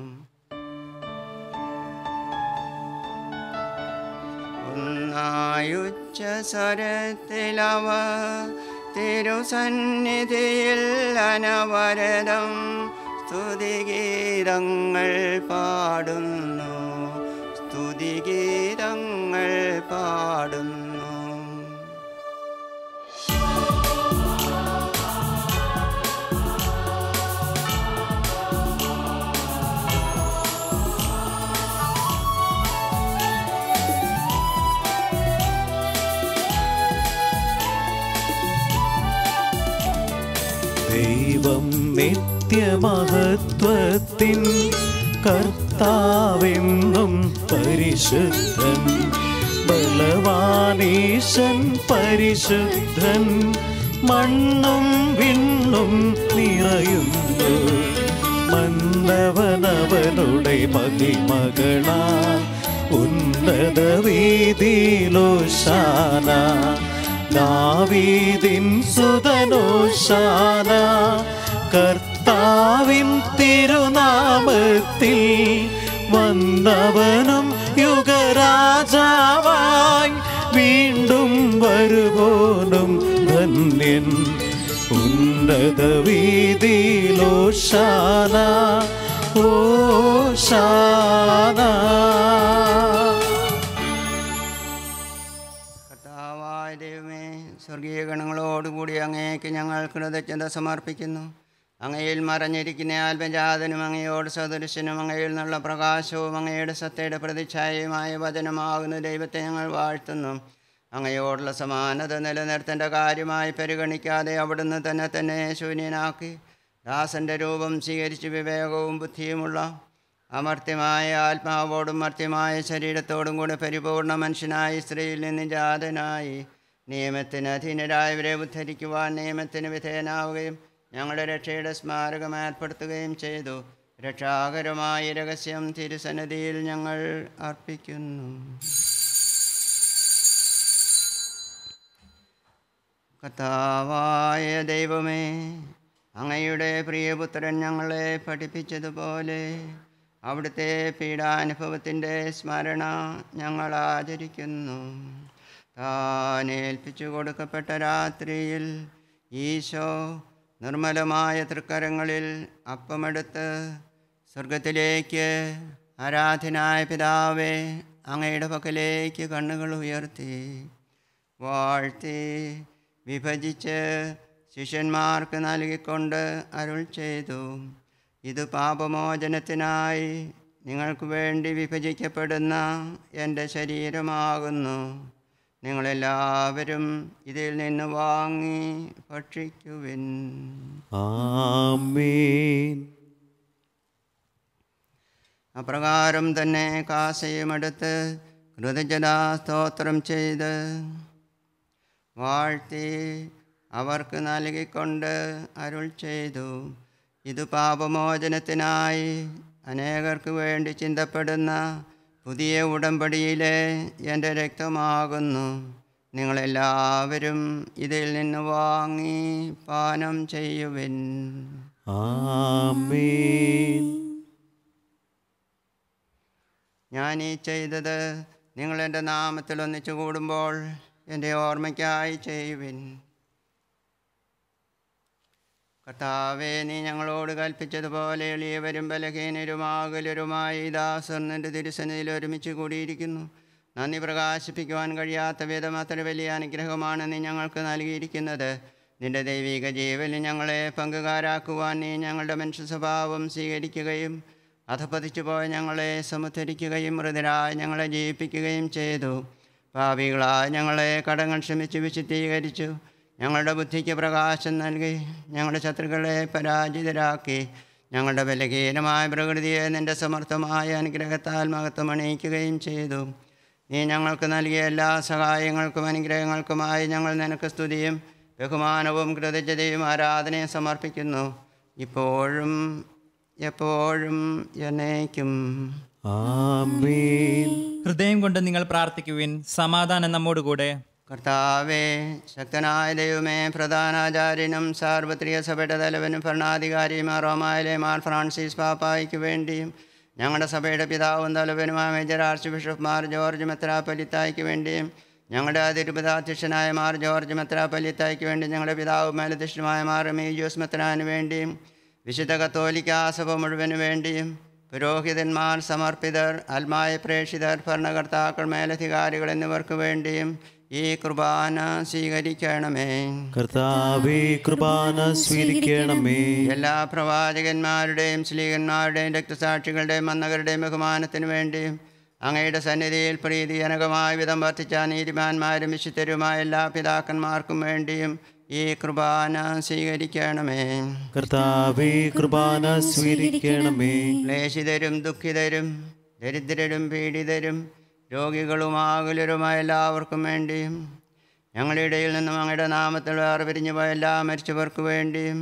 ഒന്നായുച്ച സ്വരത്തിലവ തിരുസന്നിധിയിൽ അനവരതം സ്തുതിഗീതങ്ങൾ പാടുന്നു സ്തുതിഗീതങ്ങൾ പാടുന്നു ദൈവം നിത്യമഹത്വത്തിൻ കർത്താവെന്നും പരിശുദ്ധൻ ബലവാനീശൻ പരിശുദ്ധൻ മണ്ണും വിണ്ണും നിറയുന്നു മന്നവനവനുടെ മഹിമകളാ ഉന്നത വീതിയിലോശാന ദാവീദിൻ സുതനോശാന കർത്താവിൻ തിരുനാമത്തിൽ വന്നവനും യുഗരാജാവായി വീണ്ടും വരുവോനും ധന്യൻ ഉന്നത വീതിയിലോശാന ഓശാന കർത്താവായ ദൈവമേ സ്വർഗീയ ഗണങ്ങളോടുകൂടി അങ്ങേക്ക് ഞങ്ങൾ കൃതജ്ഞത സമർപ്പിക്കുന്നു അങ്ങയിൽ മറഞ്ഞിരിക്കുന്ന ആത്മജാതനും അങ്ങയോട് സദൃശനും അങ്ങയിൽ നിന്നുള്ള പ്രകാശവും അങ്ങയുടെ സത്തയുടെ പ്രതിച്ഛായയുമായ വചനമാകുന്ന ദൈവത്തെ ഞങ്ങൾ വാഴ്ത്തുന്നു അങ്ങയോടുള്ള സമാനത നിലനിർത്തേണ്ട കാര്യമായി പരിഗണിക്കാതെ അവിടുന്ന് തന്നെ തന്നെ ശൂന്യനാക്കി ദാസന്റെ രൂപം സ്വീകരിച്ച് വിവേകവും ബുദ്ധിയുമുള്ള അമർത്യമായ ആത്മാവോടും മർത്യമായ ശരീരത്തോടും കൂടെ പരിപൂർണ മനുഷ്യനായി സ്ത്രീയിൽ നിന്ന് ജാതനായി നിയമത്തിന് അധീനരായവരെ ഉദ്ധരിക്കുവാൻ നിയമത്തിന് വിധേയനാവുകയും ഞങ്ങളുടെ രക്ഷയുടെ സ്മാരകം ഏർപ്പെടുത്തുകയും ചെയ്തു രക്ഷാകരമായ രഹസ്യം തിരുസന്നിധിയിൽ ഞങ്ങൾ അർപ്പിക്കുന്നു കർത്താവായ ദൈവമേ അങ്ങയുടെ പ്രിയപുത്രൻ ഞങ്ങളെ പഠിപ്പിച്ചതുപോലെ അവിടുത്തെ പീഡാനുഭവത്തിൻ്റെ സ്മരണ ഞങ്ങൾ ആചരിക്കുന്നു താൻ ഏൽപ്പിച്ചു കൊടുക്കപ്പെട്ട രാത്രിയിൽ ഈശോ നിർമ്മലമായ തൃക്കരങ്ങളിൽ അപ്പമെടുത്ത് സ്വർഗത്തിലേക്ക് ആരാധനായ പിതാവേ അങ്ങയുടെ പക്കലേക്ക് കണ്ണുകൾ ഉയർത്തി വാഴ്ത്തി വിഭജിച്ച് ശിഷ്യന്മാർക്ക് നൽകിക്കൊണ്ട് അരുൾ ചെയ്തു ഇത് പാപമോചനത്തിനായി നിങ്ങൾക്ക് വേണ്ടി വിഭജിക്കപ്പെടുന്ന എൻ്റെ ശരീരമാകുന്നു നിങ്ങളെല്ലാവരും ഇതിൽ നിന്ന് വാങ്ങി ഭക്ഷിക്കുവിൻ ആമേൻ അപ്രകാരം തന്നെ കാസയുമെടുത്ത് കൃതജ്ഞതാ സ്തോത്രം ചെയ്ത് വാഴ്ത്തി അവർക്ക് നൽകിക്കൊണ്ട് അരുൾ ചെയ്തു ഇത് പാപമോചനത്തിനായി അനേകർക്ക് വേണ്ടി ചിന്തപ്പെടുന്ന പുതിയ ഉടമ്പടിയിലെ എൻ്റെ രക്തമാകുന്നു നിങ്ങളെല്ലാവരും ഇതിൽ നിന്ന് വാങ്ങി പാനം ചെയ്യുവിൻ ആമേൻ ഞാൻ ഈ ചെയ്തത് നിങ്ങൾ എൻ്റെ നാമത്തിൽ ഒന്നിച്ചു കൂടുമ്പോൾ എൻ്റെ ഓർമ്മയ്ക്കായി ചെയ്യുവിൻ കർത്താവേ നീ ഞങ്ങളോട് കൽപ്പിച്ചതുപോലെ എളിയവരും ബലഹീനരുമാകലരുമായി ഈ ദാസർ നിന്റെ തിരുസനയിൽ ഒരുമിച്ച് കൂടിയിരിക്കുന്നു നന്ദി പ്രകാശിപ്പിക്കുവാൻ കഴിയാത്ത വിധം അത്ര വലിയ അനുഗ്രഹമാണ് നീ ഞങ്ങൾക്ക് നൽകിയിരിക്കുന്നത് നിന്റെ ദൈവിക ജീവനിൽ ഞങ്ങളെ പങ്കുകാരാക്കുവാൻ നീ ഞങ്ങളുടെ മനുഷ്യ സ്വഭാവം സ്വീകരിക്കുകയും അധപതിച്ചു പോയ ഞങ്ങളെ സമുദ്ധരിക്കുകയും മൃതരായി ഞങ്ങളെ ജീവിപ്പിക്കുകയും ചെയ്തു പാപികളായ ഞങ്ങളെ കടങ്ങൾ ക്ഷമിച്ച് വിശുദ്ധീകരിച്ചു ഞങ്ങളുടെ ബുദ്ധിക്ക് പ്രകാശം നൽകി ഞങ്ങളുടെ ശത്രുക്കളെ പരാജിതരാക്കി ഞങ്ങളുടെ ബലഹീനമായ പ്രകൃതിയെ നിന്റെ സമർത്ഥമായ അനുഗ്രഹത്താൽ മഹത്വമണിയിക്കുകയും ചെയ്തു നീ ഞങ്ങൾക്ക് നൽകിയ എല്ലാ സഹായങ്ങൾക്കും അനുഗ്രഹങ്ങൾക്കുമായി ഞങ്ങൾ നിനക്ക് സ്തുതിയും ബഹുമാനവും കൃതജ്ഞതയും ആരാധനയും സമർപ്പിക്കുന്നു ഇപ്പോഴും എപ്പോഴും എന്നേക്കും ആമേൻ ഹൃദയം കൊണ്ട് നിങ്ങൾ പ്രാർത്ഥിക്കുവിൻ സമാധാനം നമ്മോടുകൂടെ കർത്താവേ ശക്തനായ ദൈവമേ പ്രധാനാചാര്യനും സാർവത്രിക സഭയുടെ തലവനും ഭരണാധികാരിയുമായ റോമായിലെ മാർ ഫ്രാൻസിസ് പാപ്പായ്ക്ക് വേണ്ടിയും ഞങ്ങളുടെ സഭയുടെ പിതാവും തലവനുമായ മേജർ ആർച്ച് ബിഷപ്പ് മാർ ജോർജ് മെത്രാപ്പലിത്തായ്ക്ക് വേണ്ടിയും ഞങ്ങളുടെ അതിരുപതാധ്യക്ഷനായ മാർ ജോർജ് മെത്രാപ്പലിത്തായ്ക്ക് വേണ്ടി ഞങ്ങളുടെ പിതാവും മേലധ്യക്ഷനുമായ മാർ മീജോസ് മെത്രാന് വേണ്ടിയും വിശുദ്ധ കത്തോലിക്ക സഭ മുഴുവനു വേണ്ടിയും പുരോഹിതന്മാർ സമർപ്പിതർ ആത്മായ പ്രേക്ഷിതർ ഭരണകർത്താക്കൾ മേലധികാരികൾ എന്നിവർക്ക് വേണ്ടിയും ഈ കുർബാന സ്വീകരിക്കണമേ കർത്താവേ കൃപാന സ്വീകരിക്കണമേ എല്ലാ പ്രവാചകന്മാരുടെയും സ്ലീഹന്മാരുടെയും രക്തസാക്ഷികളുടെയും മന്നകരുടെയും ബഹുമാനത്തിനു വേണ്ടിയും അങ്ങയുടെ സന്നിധിയിൽ പ്രീതിജനകമായ വിധം വർദ്ധിച്ച നീതിമാന്മാരും വിശുദ്ധരുമായ എല്ലാ പിതാക്കന്മാർക്കും വേണ്ടിയും ഈ കുർബാന സ്വീകരിക്കണമേ കർത്താവേ കൃപാന സ്വീകരിക്കണമേ ക്ലേശിതരും ദുഃഖിതരും ദരിദ്രരും പീഡിതരും രോഗികളുമാകുലരുമായ എല്ലാവർക്കും വേണ്ടിയും ഞങ്ങളുടെ ഇടയിൽ നിന്നും അങ്ങയുടെ നാമത്തിൽ വേർപിരിഞ്ഞു പോയ എല്ലാ മരിച്ചവർക്ക് വേണ്ടിയും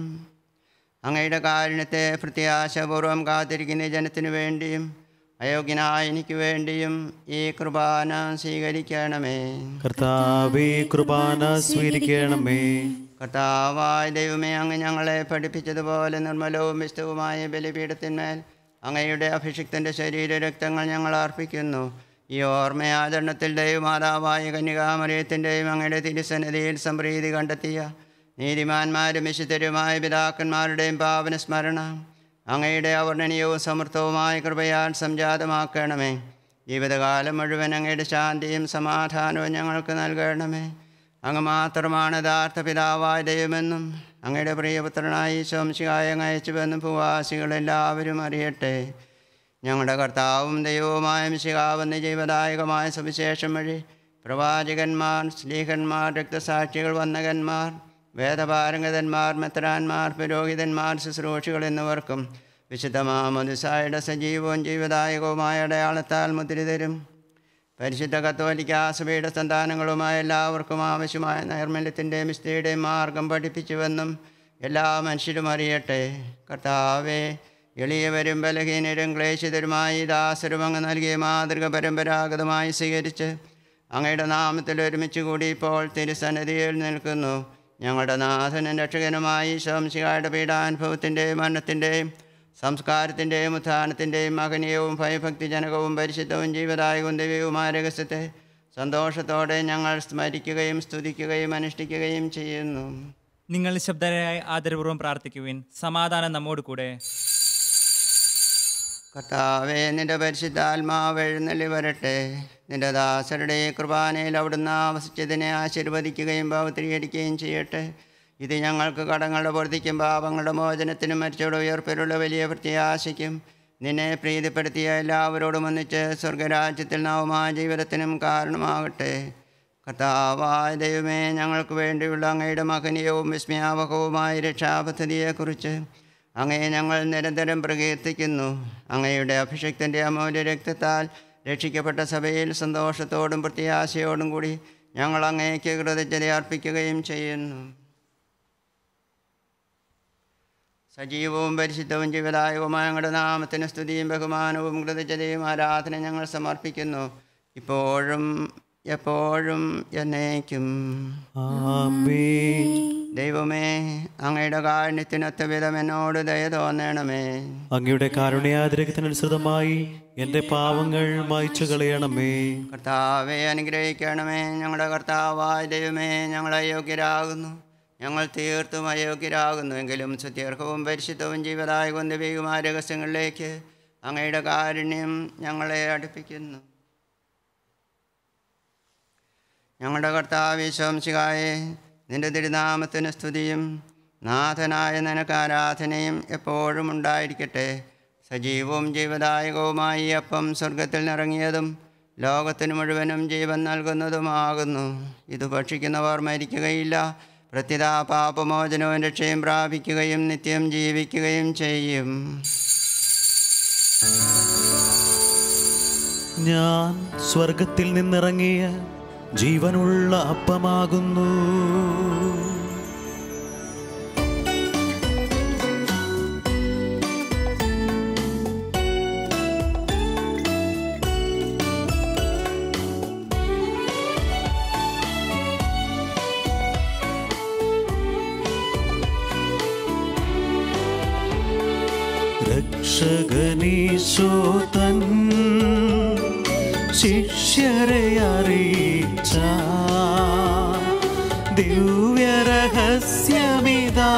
അങ്ങയുടെ കാരുണ്യത്തെ പ്രത്യാശപൂർവം കാത്തിരിക്കുന്ന ഈ ജനത്തിനു വേണ്ടിയും അയോഗ്യനായ എനിക്ക് വേണ്ടിയും ഈ കുർബാന സ്വീകരിക്കണമേ കർത്താവേ കൃപാന സ്വീകരിക്കണമേ കർത്താവായ ദൈവമേ അങ്ങ് ഞങ്ങളെ പഠിപ്പിച്ചതുപോലെ നിർമ്മലവും വിശുദ്ധവുമായ ബലിപീഠത്തിന്മേൽ അങ്ങയുടെ അഭിഷിക്തൻ്റെ ശരീരരക്തങ്ങൾ ഞങ്ങൾ അർപ്പിക്കുന്നു ഈ ഓർമ്മയാചരണത്തിൽ ദൈവമാതാവായ കന്യകാമറിയത്തിൻ്റെയും അങ്ങയുടെ തിരുസന്നിധിയിൽ സംപ്രീതി കണ്ടെത്തിയ നീതിമാന്മാരും വിശുദ്ധരുമായ പിതാക്കന്മാരുടെയും പാവന സ്മരണ അങ്ങയുടെ അവർണ്ണനീയവും സമൃദ്ധവുമായ കൃപയാൽ സംജാതമാക്കണമേ ജീവിതകാലം മുഴുവൻ അങ്ങയുടെ ശാന്തിയും സമാധാനവും ഞങ്ങൾക്ക് നൽകണമേ അങ്ങ് മാത്രമാണ് യഥാർത്ഥ പിതാവായ ദൈവമെന്നും അങ്ങയുടെ പ്രിയപുത്രനായി ശംശികായ അയച്ചുവെന്നും ഭൂവാസികളെല്ലാവരും അറിയട്ടെ ഞങ്ങളുടെ കർത്താവും ദൈവവുമായ മിശികാവെന്ന ജീവദായകമായ സുവിശേഷം വഴി പ്രവാചകന്മാർ സ്ലീഹന്മാർ രക്തസാക്ഷികൾ വന്നകന്മാർ വേദപാരംഗതന്മാർ മെത്രാന്മാർ പുരോഹിതന്മാർ ശുശ്രൂഷികൾ എന്നിവർക്കും വിശുദ്ധമാമനുസായുടെ സജീവവും ജീവദായകവുമായ അടയാളത്താൽ മുദ്രിതരും പരിശുദ്ധ കത്തോലിക്ക സഭയുടെ സന്താനങ്ങളുമായ എല്ലാവർക്കും ആവശ്യമായ നൈർമല്യത്തിൻ്റെയും മിസ്തയുടെയും മാർഗം പഠിപ്പിച്ചുവെന്നും എല്ലാ മനുഷ്യരും അറിയട്ടെ കർത്താവെ എളിയവരും ബലഹീനരും ക്ലേശിതരുമായി ദാസരും അങ്ങ് നൽകിയ മാതൃക പരമ്പരാഗതമായി സ്വീകരിച്ച് അങ്ങയുടെ നാമത്തിൽ ഒരുമിച്ച് കൂടി ഇപ്പോൾ തിരുസന്നിധിയിൽ നിൽക്കുന്നു ഞങ്ങളുടെ നാഥനും രക്ഷകനുമായി ശംശികായുടെ പീഡാനുഭവത്തിൻ്റെയും മരണത്തിൻ്റെയും സംസ്കാരത്തിൻ്റെയും ഉത്ഥാനത്തിൻ്റെയും മഹനീയവും ഭയഭക്തിജനകവും പരിശുദ്ധവും ജീവദായകവും ദൈവവുമായ രഹസ്യത്തെ സന്തോഷത്തോടെ ഞങ്ങൾ സ്മരിക്കുകയും സ്തുതിക്കുകയും അനുഷ്ഠിക്കുകയും ചെയ്യുന്നു നിങ്ങൾ ശബ്ദരായി ആദരപൂർവ്വം പ്രാർത്ഥിക്കുവിൻ സമാധാനം നമ്മോട് കൂടെ കർത്താവേ നിന്റെ പരിശുദ്ധാത്മാവ് എഴുന്നള്ളി വരട്ടെ നിന്റെ ദാസരുടെ ഈ കുർബാനയിൽ അവിടുന്ന് ആവസിച്ചതിനെ ആശീർവദിക്കുകയും ഭാവത്തിരികരിക്കുകയും ചെയ്യട്ടെ ഇത് ഞങ്ങൾക്ക് കടങ്ങളുടെ പൊറുതിക്കും പാപങ്ങളുടെ മോചനത്തിനും മരിച്ചോട് ഉയർപ്പിലുള്ള വലിയ പ്രത്യാശയ്ക്കും നിന്നെ പ്രീതിപ്പെടുത്തിയ എല്ലാവരോടും ഒന്നിച്ച് സ്വർഗരാജ്യത്തിൽ നവമായ ജീവിതത്തിനും കാരണമാകട്ടെ കർത്താവായ ദൈവമേ ഞങ്ങൾക്ക് വേണ്ടിയുള്ള അങ്ങയുടെ മഹനീയവും വിസ്മയാവഹവുമായ രക്ഷാപദ്ധതിയെക്കുറിച്ച് അങ്ങയെ ഞങ്ങൾ നിരന്തരം പ്രകീർത്തിക്കുന്നു അങ്ങയുടെ അഭിഷക്തൻ്റെ അമൂല്യ രക്തത്താൽ രക്ഷിക്കപ്പെട്ട സഭയിൽ സന്തോഷത്തോടും പ്രത്യാശയോടും കൂടി ഞങ്ങൾ അങ്ങേക്ക് കൃതജ്ഞത അർപ്പിക്കുകയും ചെയ്യുന്നു സജീവവും പരിശുദ്ധവും ജീവദായകവുമായ ഞങ്ങളുടെ നാമത്തിന് സ്തുതിയും ബഹുമാനവും കൃതജ്ഞതയും ആരാധന ഞങ്ങൾ സമർപ്പിക്കുന്നു ഇപ്പോഴും എപ്പോഴും എന്നേക്കും ആമേൻ ദൈവമേ അങ്ങയുടെ കാരുണ്യത്തിനൊത്ത വിധം എന്നോട് ദയ തോന്നണമേ അങ്ങയുടെ കാരുണ്യാതിരകത്തിനനുസൃതമായി എൻ്റെ പാവങ്ങൾ മായ്ച്ചു കളയണമേ കർത്താവെ അനുഗ്രഹിക്കണമേ ഞങ്ങളുടെ കർത്താവായ ദൈവമേ ഞങ്ങൾ അയോഗ്യരാകുന്നു ഞങ്ങൾ തീർത്തും അയോഗ്യരാകുന്നു എങ്കിലും സുദീർഘവും പരിശുദ്ധവും ജീവദായകവും ദൈവികമായ രഹസ്യങ്ങളിലേക്ക് അങ്ങയുടെ കാരുണ്യം ഞങ്ങളെ അടുപ്പിക്കുന്നു ഞങ്ങളുടെ കർത്താവ് ശംശികായെ നിന്റെ തിരുനാമത്തിന് സ്തുതിയും നാഥനായ നിനക്ക് ആരാധനയും എപ്പോഴും ഉണ്ടായിരിക്കട്ടെ സജീവവും ജീവദായകവുമായി ഈ അപ്പം സ്വർഗത്തിൽ നിറങ്ങിയതും ലോകത്തിന് മുഴുവനും ജീവൻ നൽകുന്നതുമാകുന്നു ഇത് ഭക്ഷിക്കുന്നവർ മരിക്കുകയില്ല പ്രത്യുത പാപമോചനവും രക്ഷയും പ്രാപിക്കുകയും നിത്യം ജീവിക്കുകയും ചെയ്യും ഞാൻ സ്വർഗത്തിൽ നിന്നിറങ്ങിയ ജീവനുള്ള അപ്പമാകുന്നു രക്ഷകനീശോ തൻ ശിഷ്യരെ അറിയിച്ച ദിവ്യരഹസ്യമിതാ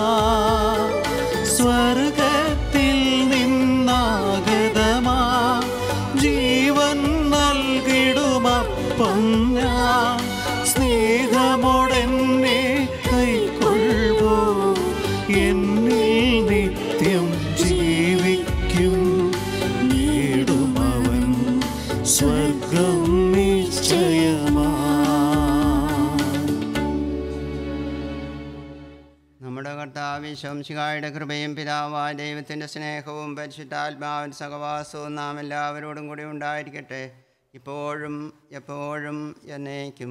സ്വർഗത്തിൽ നിന്നാഗതമാ ജീവൻ നൽകിടുമപ്പം ഞാൻ സ്നേഹമോടെന്നെ കൈക്കൊള്ളുവോ എന്നിൽ നിത്യം ജീവിക്കും നേടുമവൻ സ്വർഗം നിശ്ചയമാ നമ്മുടെ കർത്താവ് ശംശികായുടെ കൃപയും പിതാവായ ദൈവത്തിൻ്റെ സ്നേഹവും പരിശുദ്ധാത്മാവിൻ്റെ സഹവാസവും നാം എല്ലാവരോടും കൂടി ഉണ്ടായിരിക്കട്ടെ ഇപ്പോഴും എപ്പോഴും എന്നേക്കും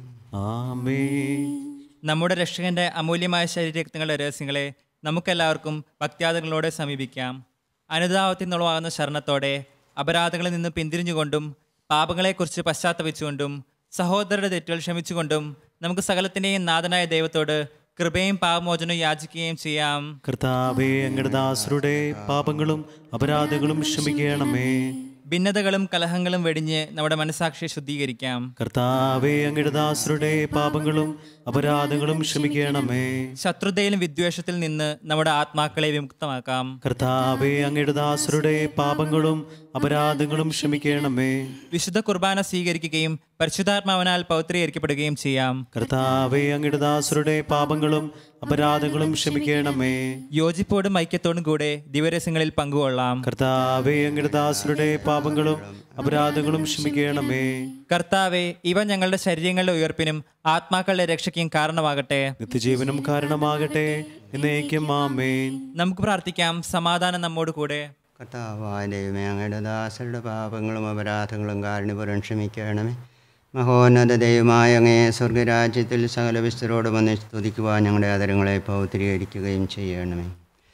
ആമേൻ നമ്മുടെ രക്ഷകന്റെ അമൂല്യമായ ശരീരരക്തങ്ങളുടെ രഹസ്യങ്ങളെ നമുക്കെല്ലാവർക്കും ഭക്ത്യാദങ്ങളോടെ സമീപിക്കാം അനുതാപത്തിൽ നിന്നുളവാകുന്ന ശരണത്തോടെ അപരാധങ്ങളിൽ നിന്ന് പിന്തിരിഞ്ഞുകൊണ്ടും പാപങ്ങളെക്കുറിച്ച് പശ്ചാത്തപിച്ചുകൊണ്ടും സഹോദരരുടെ തെറ്റുകൾ ക്ഷമിച്ചുകൊണ്ടും നമുക്ക് സകലത്തിൻ്റെയും നാഥനായ ദൈവത്തോട് കൃപയും പാപമോചനവും യാചിക്കുകയും ചെയ്യാം കർത്താവേ അങ്ങയുടെ ദാസരുടെ പാപങ്ങളും അപരാധങ്ങളും ക്ഷമിക്കണമേ ഭിന്നതകളും കലഹങ്ങളും വെടിഞ്ഞ് നമ്മുടെ മനസാക്ഷിയെ ശുദ്ധീകരിക്കാം കർത്താവേ അങ്ങയുടെ ദാസരുടെ പാപങ്ങളും അപരാധങ്ങളും ക്ഷമിക്കണമേ ശത്രുതയിലും വിദ്വേഷത്തിൽ നിന്ന് നമ്മുടെ ആത്മാക്കളെ വിമുക്തമാക്കാം കർത്താവേ അങ്ങയുടെ ദാസരുടെ പാപങ്ങളും അപരാധങ്ങളും ക്ഷമിക്കണമേ വിശുദ്ധ കുർബാന സ്വീകരിക്കുകയും പരിശുദ്ധാത്മാവനാൽ പൗത്രീകരിക്കപ്പെടുകയും ചെയ്യാം കർത്താവേ അങ്ങയുടെ ദാസരുടെ പാപങ്ങളും അപരാധങ്ങളും ക്ഷമിക്കണമേ യോജിപ്പോടും ഐക്യത്തോടും കൂടെ ദിവരസ്യങ്ങളിൽ പങ്കുകൊള്ളാം കർത്താവേ അങ്ങയുടെ ദാസരുടെ പാപങ്ങളും അപരാധങ്ങളും ക്ഷമിക്കണമേ കർത്താവെ ഇവ ഞങ്ങളുടെ ശരീരങ്ങളുടെ ഉയർപ്പിനും ആത്മാക്കളുടെ രക്ഷയ്ക്കും കാരണമാകട്ടെ നിത്യജീവനും കാരണമാകട്ടെ എന്നേക്കും ആമേൻ നമുക്ക് പ്രാർത്ഥിക്കാം സമാധാനം നമ്മോട് കൂടെ കർത്താവായ ദൈവമേ അങ്ങയുടെ ദാസരുടെ പാപങ്ങളും അപരാധങ്ങളും കാരണപുരം ക്ഷമിക്കണമേ മഹോന്നത ദൈവമായ അങ്ങയെ സ്വർഗരാജ്യത്തിൽ സകല വിസ്തരോട് വന്ന് സ്തുതിക്കുവാൻ ഞങ്ങളുടെ ആദരങ്ങളെ പൗത്രീകരിക്കുകയും ചെയ്യണമേ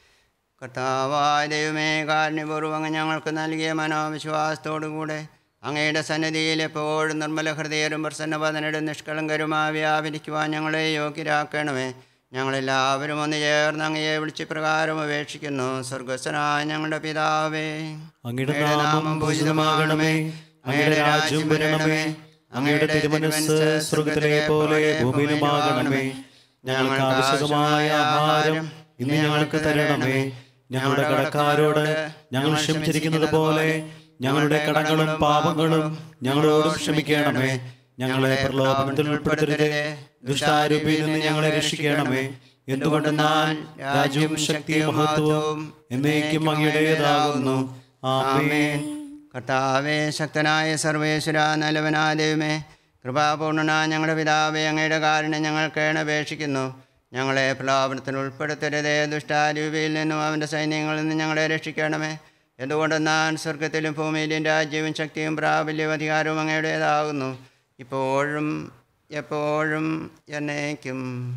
കർത്താവായ ദൈവമേ കാരുണ്യപൂർവ്വം അങ്ങ് ഞങ്ങൾക്ക് നൽകിയ മനോവിശ്വാസത്തോടുകൂടെ അങ്ങയുടെ സന്നിധിയിൽ എപ്പോഴും നിർമ്മല ഹൃദയരും പ്രസന്നവദനരും നിഷ്കളങ്കരുമായി വ്യാപരിക്കുവാൻ ഞങ്ങളെ യോഗ്യരാക്കണമേ ഞങ്ങളെല്ലാവരും ഒന്ന് ചേർന്ന് അങ്ങയെ വിളിച്ച് പ്രകാരം അപേക്ഷിക്കുന്നു സ്വർഗസ്വനായ ഞങ്ങളുടെ പിതാവേ അങ്ങയുടെ നാമം പൂജിതമാകണമേ അങ്ങയുടെ രാജ്യം വരണമേ അങ്ങയുടെ തിരുമനസ് സ്വർഗത്തിലെ പോലെ ഭൂമിയിലുമാകണമേ ഞങ്ങൾക്ക് ആവശ്യമായ ആഹാരം ഇന്ന് ഞങ്ങൾക്ക് തരണമേ ഞങ്ങളുടെ കടക്കാരോട് ഞങ്ങൾ ക്ഷമിച്ചിരിക്കുന്നത് പോലെ ഞങ്ങളുടെ കടങ്ങളും പാപങ്ങളും ഞങ്ങളോടും ക്ഷമിക്കണമേ ഞങ്ങളെ പ്രലോഭനത്തിൽ ഉൾപ്പെടുത്തരുതേ ദുഷ്ടാരൂപിയിൽ നിന്ന് ഞങ്ങളെ രക്ഷിക്കണമേ എന്തുകൊണ്ടെന്നാൽ രാജ്യവും ശക്തിയും മഹത്വവും എന്നേക്കും അങ്ങയുടേതാകുന്നു ആമേൻ കർത്താവേ ശക്തനായ സർവേശ്വര നല്ലവനായ ദൈവമേ കൃപാപൂർണന ഞങ്ങളുടെ പിതാവേ അങ്ങയുടെ കാരണം ഞങ്ങൾ കേണപേക്ഷിക്കുന്നു ഞങ്ങളെ പ്രലോഭനത്തിന് ഉൾപ്പെടുത്തരുതേ ദുഷ്ടാരൂപിയിൽ നിന്നും അവൻ്റെ സൈന്യങ്ങളിൽ നിന്നും ഞങ്ങളെ രക്ഷിക്കണമേ എന്തുകൊണ്ടെന്നാൽ സ്വർഗത്തിലും ഭൂമിയിലും രാജ്യവും ശക്തിയും പ്രാബല്യവും അധികാരവും അങ്ങയുടേതാകുന്നു ഇപ്പോഴും എപ്പോഴും എന്നേക്കും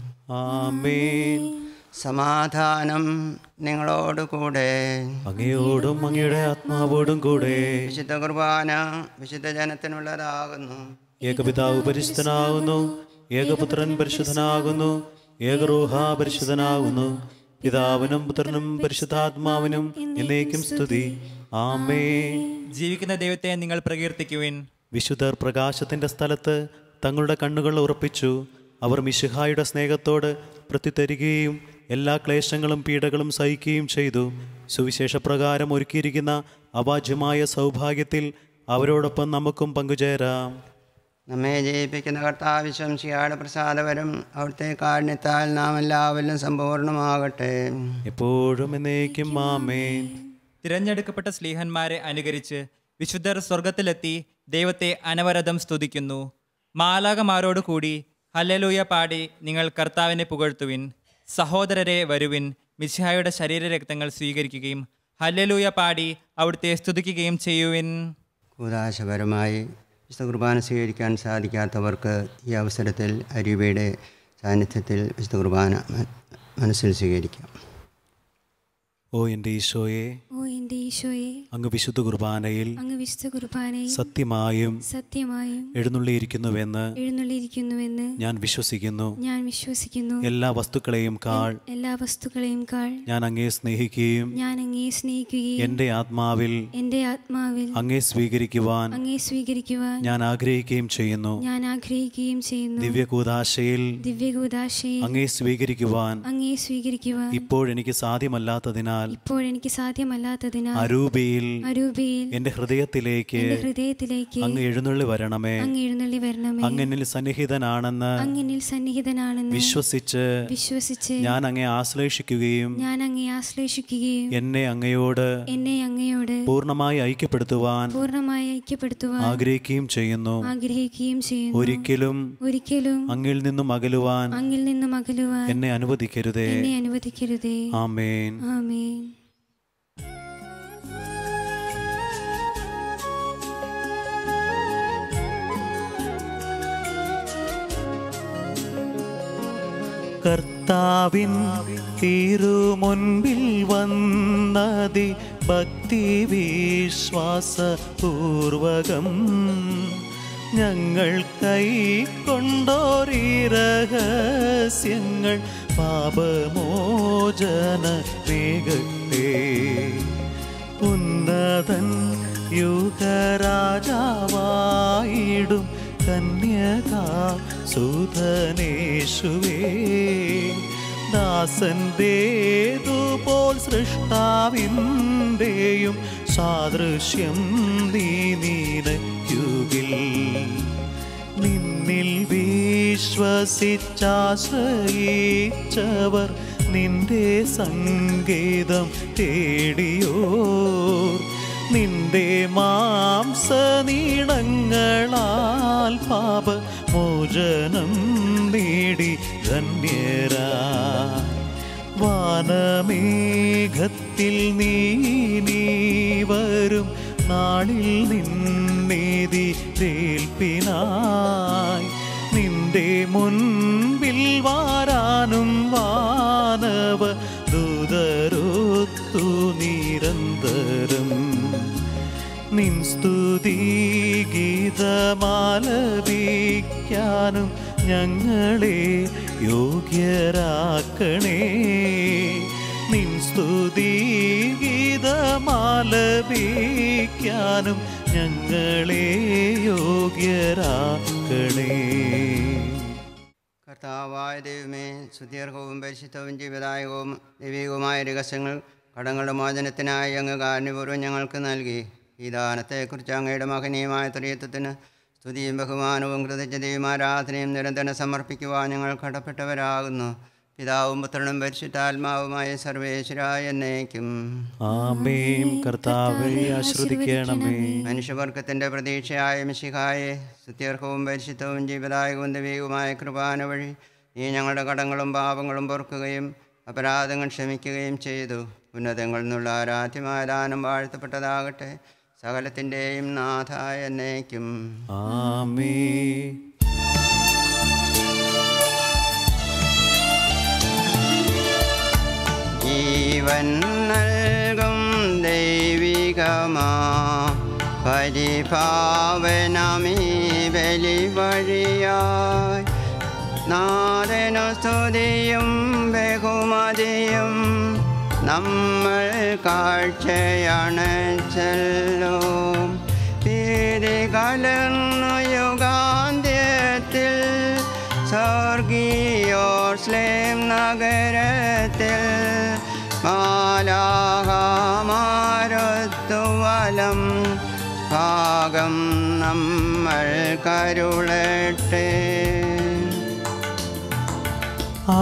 ആമേൻ സമാധാനം നിങ്ങളോട് കൂടെ അങ്ങയോടും അങ്ങയുടെ ആത്മാവോടും കൂടെ വിശുദ്ധ കുർബാന വിശുദ്ധ ജനത്തിനുള്ളതാകുന്നു ഏകപിതാവ് പരിശുദ്ധനാകുന്നു ഏകപുത്രൻ പരിശുദ്ധനാകുന്നു ഏകറൂഹ പരിശുദ്ധനാകുന്നു പിതാവിനും പുത്രനും പരിശുദ്ധാത്മാവിനും എന്നേക്കും സ്തുതി ആമേ ജീവിക്കുന്ന ദൈവത്തെ നിങ്ങൾ പ്രകീർത്തിക്കുവിൻ വിശുദ്ധർ പ്രകാശത്തിന്റെ സ്ഥലത്ത് തങ്ങളുടെ കണ്ണുകൾ ഉറപ്പിച്ചു അവർ മിശിഹായുടെ സ്നേഹത്തോട് പ്രത്യുത്തരികയും എല്ലാ ക്ലേശങ്ങളും പീഡകളും സഹിക്കുകയും ചെയ്തു സുവിശേഷപ്രകാരം ഒരുക്കിയിരിക്കുന്ന അവാജ്യമായ സൗഭാഗ്യത്തിൽ അവരോടൊപ്പം നമുക്കും പങ്കുചേരാം നമ്മെ ജയിപ്പിക്കുന്ന കർത്താവിശ്വംസിയാട് പ്രസാദപരം അവിടുത്തെ കാരുണ്യത്താൽ നാം എല്ലാവരിലും സമ്പൂർണ്ണമാകട്ടെ എപ്പോഴും എന്നേക്കും ആമേൻ തിരഞ്ഞെടുക്കപ്പെട്ട സ്ലീഹന്മാരെ അനുകരിച്ച് വിശുദ്ധർ സ്വർഗത്തിലെത്തി ദൈവത്തെ അനവരതം സ്തുതിക്കുന്നു മാലാകമാരോട് കൂടി ഹല്ലലൂയ പാടി നിങ്ങൾ കർത്താവിനെ പുകഴ്ത്തുവിൻ സഹോദരരെ വരുവിൻ മിശിഹായുടെ ശരീരരക്തങ്ങൾ സ്വീകരിക്കുകയും ഹല്ലലൂയ പാടി അവിടുത്തെ സ്തുതിക്കുകയും ചെയ്യുവിൻ കൂതാശപരമായി വിശുദ്ധ കുർബാന സ്വീകരിക്കാൻ സാധിക്കാത്തവർക്ക് ഈ അവസരത്തിൽ അരിവയുടെ സാന്നിധ്യത്തിൽ വിശുദ്ധ കുർബാന മ- മനസ്സിൽ സ്വീകരിക്കാം ഓ എൻ്റെ ഈശോയെ ഓ എൻ്റെ ഈശോയെ അങ്ങ് വിശുദ്ധ കുർബാനയിൽ അങ്ങ് വിശുദ്ധ കുർബാനയിൽ സത്യമായും സത്യമായും എഴുന്നള്ളിയിരിക്കുന്നുവെന്ന് എഴുന്നള്ളിയിരിക്കുന്നുവെന്ന് ഞാൻ വിശ്വസിക്കുന്നു ഞാൻ വിശ്വസിക്കുന്നു എല്ലാ വസ്തുക്കളെയും കാൾ എല്ലാ വസ്തുക്കളെയും കാൾ ഞാൻ അങ്ങേ സ്നേഹിക്കുകയും ഞാൻ അങ്ങേ സ്നേഹിക്കുകയും എൻ്റെ ആത്മാവിൽ എൻ്റെ ആത്മാവിൽ അങ്ങേ സ്വീകരിക്കുവാൻ അങ്ങേ സ്വീകരിക്കുവാൻ ഞാൻ ആഗ്രഹിക്കുകയും ചെയ്യുന്നു ഞാൻ ആഗ്രഹിക്കുകയും ചെയ്യുന്നു ദിവ്യകൂദാശയിൽ ദിവ്യകൂദാശയിൽ അങ്ങേ സ്വീകരിക്കുവാൻ അങ്ങേ സ്വീകരിക്കുവാൻ ഇപ്പോഴെനിക്ക് സാധ്യമല്ലാത്തതിനാൽ ഇപ്പോഴെനിക്ക് സാധ്യമല്ലാത്തതിനാൽ അരൂപയിൽ അരൂപയിൽ എൻ്റെ ഹൃദയത്തിലേക്ക് എന്റെ ഹൃദയത്തിലേക്ക് അങ്ങ് എഴുന്നള്ളി വരണമേ അങ്ങ് എഴുന്നള്ളി വരണമേ അങ്ങനിൽ സന്നിഹിതനാണെന്ന് അങ്ങിനിൽ സന്നിഹിതനാണെന്ന് വിശ്വസിച്ച് വിശ്വസിച്ച് ഞാൻ അങ്ങേ ആശ്ലേഷിക്കുകയും ഞാൻ അങ്ങേ ആശ്ലേഷിക്കുകയും എന്നെ അങ്ങയോട് എന്നെ അങ്ങയോട് പൂർണ്ണമായി ഐക്യപ്പെടുത്തുവാൻ പൂർണ്ണമായി ഐക്യപ്പെടുത്തുവാൻ ആഗ്രഹിക്കുകയും ചെയ്യുന്നു ആഗ്രഹിക്കുകയും ചെയ്യുന്നു ഒരിക്കലും ഒരിക്കലും അങ്ങിൽ നിന്നും അകലുവാൻ അങ്ങിൽ നിന്നും അകലുവാൻ എന്നെ അനുവദിക്കരുതേ എന്നെ അനുവദിക്കരുതേ ആമേൻ ആമേൻ കർത്താവിൻ തിരുമുൻപിൽ വന്നതി ഭക്തി വിശ്വാസപൂർവകം ഞങ്ങൾ കൈക്കൊണ്ടോരീ രഹസ്യങ്ങൾ പാപമോചന വേഗത്തെ ഉന്നതൻ യുഗരാജാവായിടും കന്യകാ സുധനേശുവേ ദാസന്റേതുപോൽ സൃഷ്ടാവിൻ്റെയും സാദൃശ്യം നീ നീനയുകിൽ നിന്നിൽ വിശ്വസിച്ചാശ്രയിച്ചവർ നിന്റെ സംഗീതം തേടിയോ നിന്റെ മാംസനീളങ്ങളാൽ പാപ മോചനം നേടി ധന്യരാ വാനമേഘത്തിൽ നീ നീ വരും നാളിൽ നിന്നേതി തേൽപ്പിനായി നിന്റെ മുൻപിൽ വാരാനും വാനവ ദൂതരൊത്തു നിരന്തരം നിൻ സ്തുതി ഗീതമാലപിക്കാനും ഞങ്ങളെ യോഗ്യരാക്കണേ നിൻ സ്തുതി ഗീതമാലപിക്കാനും ഞങ്ങളെ യോഗ്യരാക്കണേ കർത്താവായ ദൈവമേ സുദീർഘവും പരിശുദ്ധവും ജീവദായകവും ദൈവികവുമായ രഹസ്യങ്ങൾ കടങ്ങളുടെ മോചനത്തിനായി അങ്ങ് കാരുണ്യപൂർവ്വം ഞങ്ങൾക്ക് നൽകി ഈ ദാനത്തെക്കുറിച്ച് അങ്ങയുടെ മഹനീയമായ ത്രിയത്വത്തിന് സ്തുതിയും ബഹുമാനവും കൃതജ്ഞതയും ആരാധനയും നിരന്തരം സമർപ്പിക്കുവാൻ ഞങ്ങൾ കടപ്പെട്ടവരാകുന്നു പിതാവും പുത്രനും പരിശുദ്ധാത്മാവുമായ സർവേശ്വരായ എന്നേക്കും ആമേൻ കർത്താവെ ആശ്രദിക്കണമേ മനുഷ്യവർഗത്തിൻ്റെ പ്രതീക്ഷയായ മിശിഹായെ സുത്യർഹവും പരിശുദ്ധവും ജീവദായകവും ദൈവികവുമായ കൃപാന വഴി നീ ഞങ്ങളുടെ കടങ്ങളും പാപങ്ങളും പൊറുക്കുകയും അപരാധങ്ങൾ ക്ഷമിക്കുകയും ചെയ്തു ഉന്നതങ്ങളിൽ നിന്നുള്ള ആരാധ്യമായ ദാനം വാഴ്ത്തപ്പെട്ടതാകട്ടെ സകലത്തിൻ്റെയും നാഥായ എന്നേക്കും ആമേൻ ജീവൻ നൽകും ദൈവികമാ പരിഭാവനമീ ബലി ബലി വഴിയായി നാരനു സ്തുതിയും ബഹുമതിയും നമ്മൾ കാഴ്ചയാണ് ചെല്ലും പീതി കലർന്നു യുഗാന്ത്യത്തിൽ സ്വർഗീയോസ്ലേം നഗരത്തിൽ മാലാഹമാരുത്തുവലം ഭാഗം നമ്മൾ കരുളട്ടെ ആ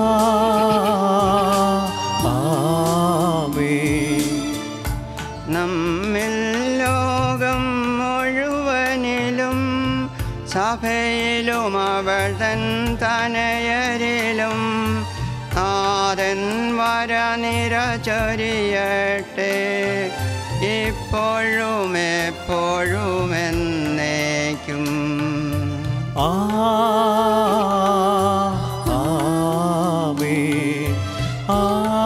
ആമേൻ നമ്മിൽ ലോകം മുഴുവനിലും സഭയിലും അവൾ തൻ തനയരിലും നാഥൻ വരനിര ചൊരിയട്ടെ ഇപ്പോഴും എപ്പോഴും എന്നേക്കും ആ ആമേൻ ആ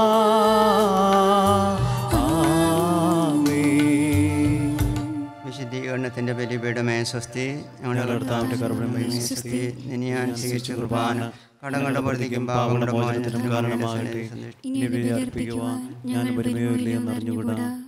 ആമേൻ വിശുദ്ധീകരണത്തിന്റെ ബലിപീഠമേ സ്വസ്തി ഞങ്ങളുടെ കർത്താവിന്റെ കർമ്മമേ സ്വസ്തി നിന്നെ ഞാൻ സ്വീകരിച്ച കുർബാന കടങ്ങളുടെ പ്രതിക്കും പാവങ്ങളുടെ മോചനത്തിനും കാരണമാകട്ടെ ഇനി ബലി അർപ്പിക്കുവാൻ ഞാൻ വരുമയോ ഇല്ലയോ എന്നറിഞ്ഞുകൂടാ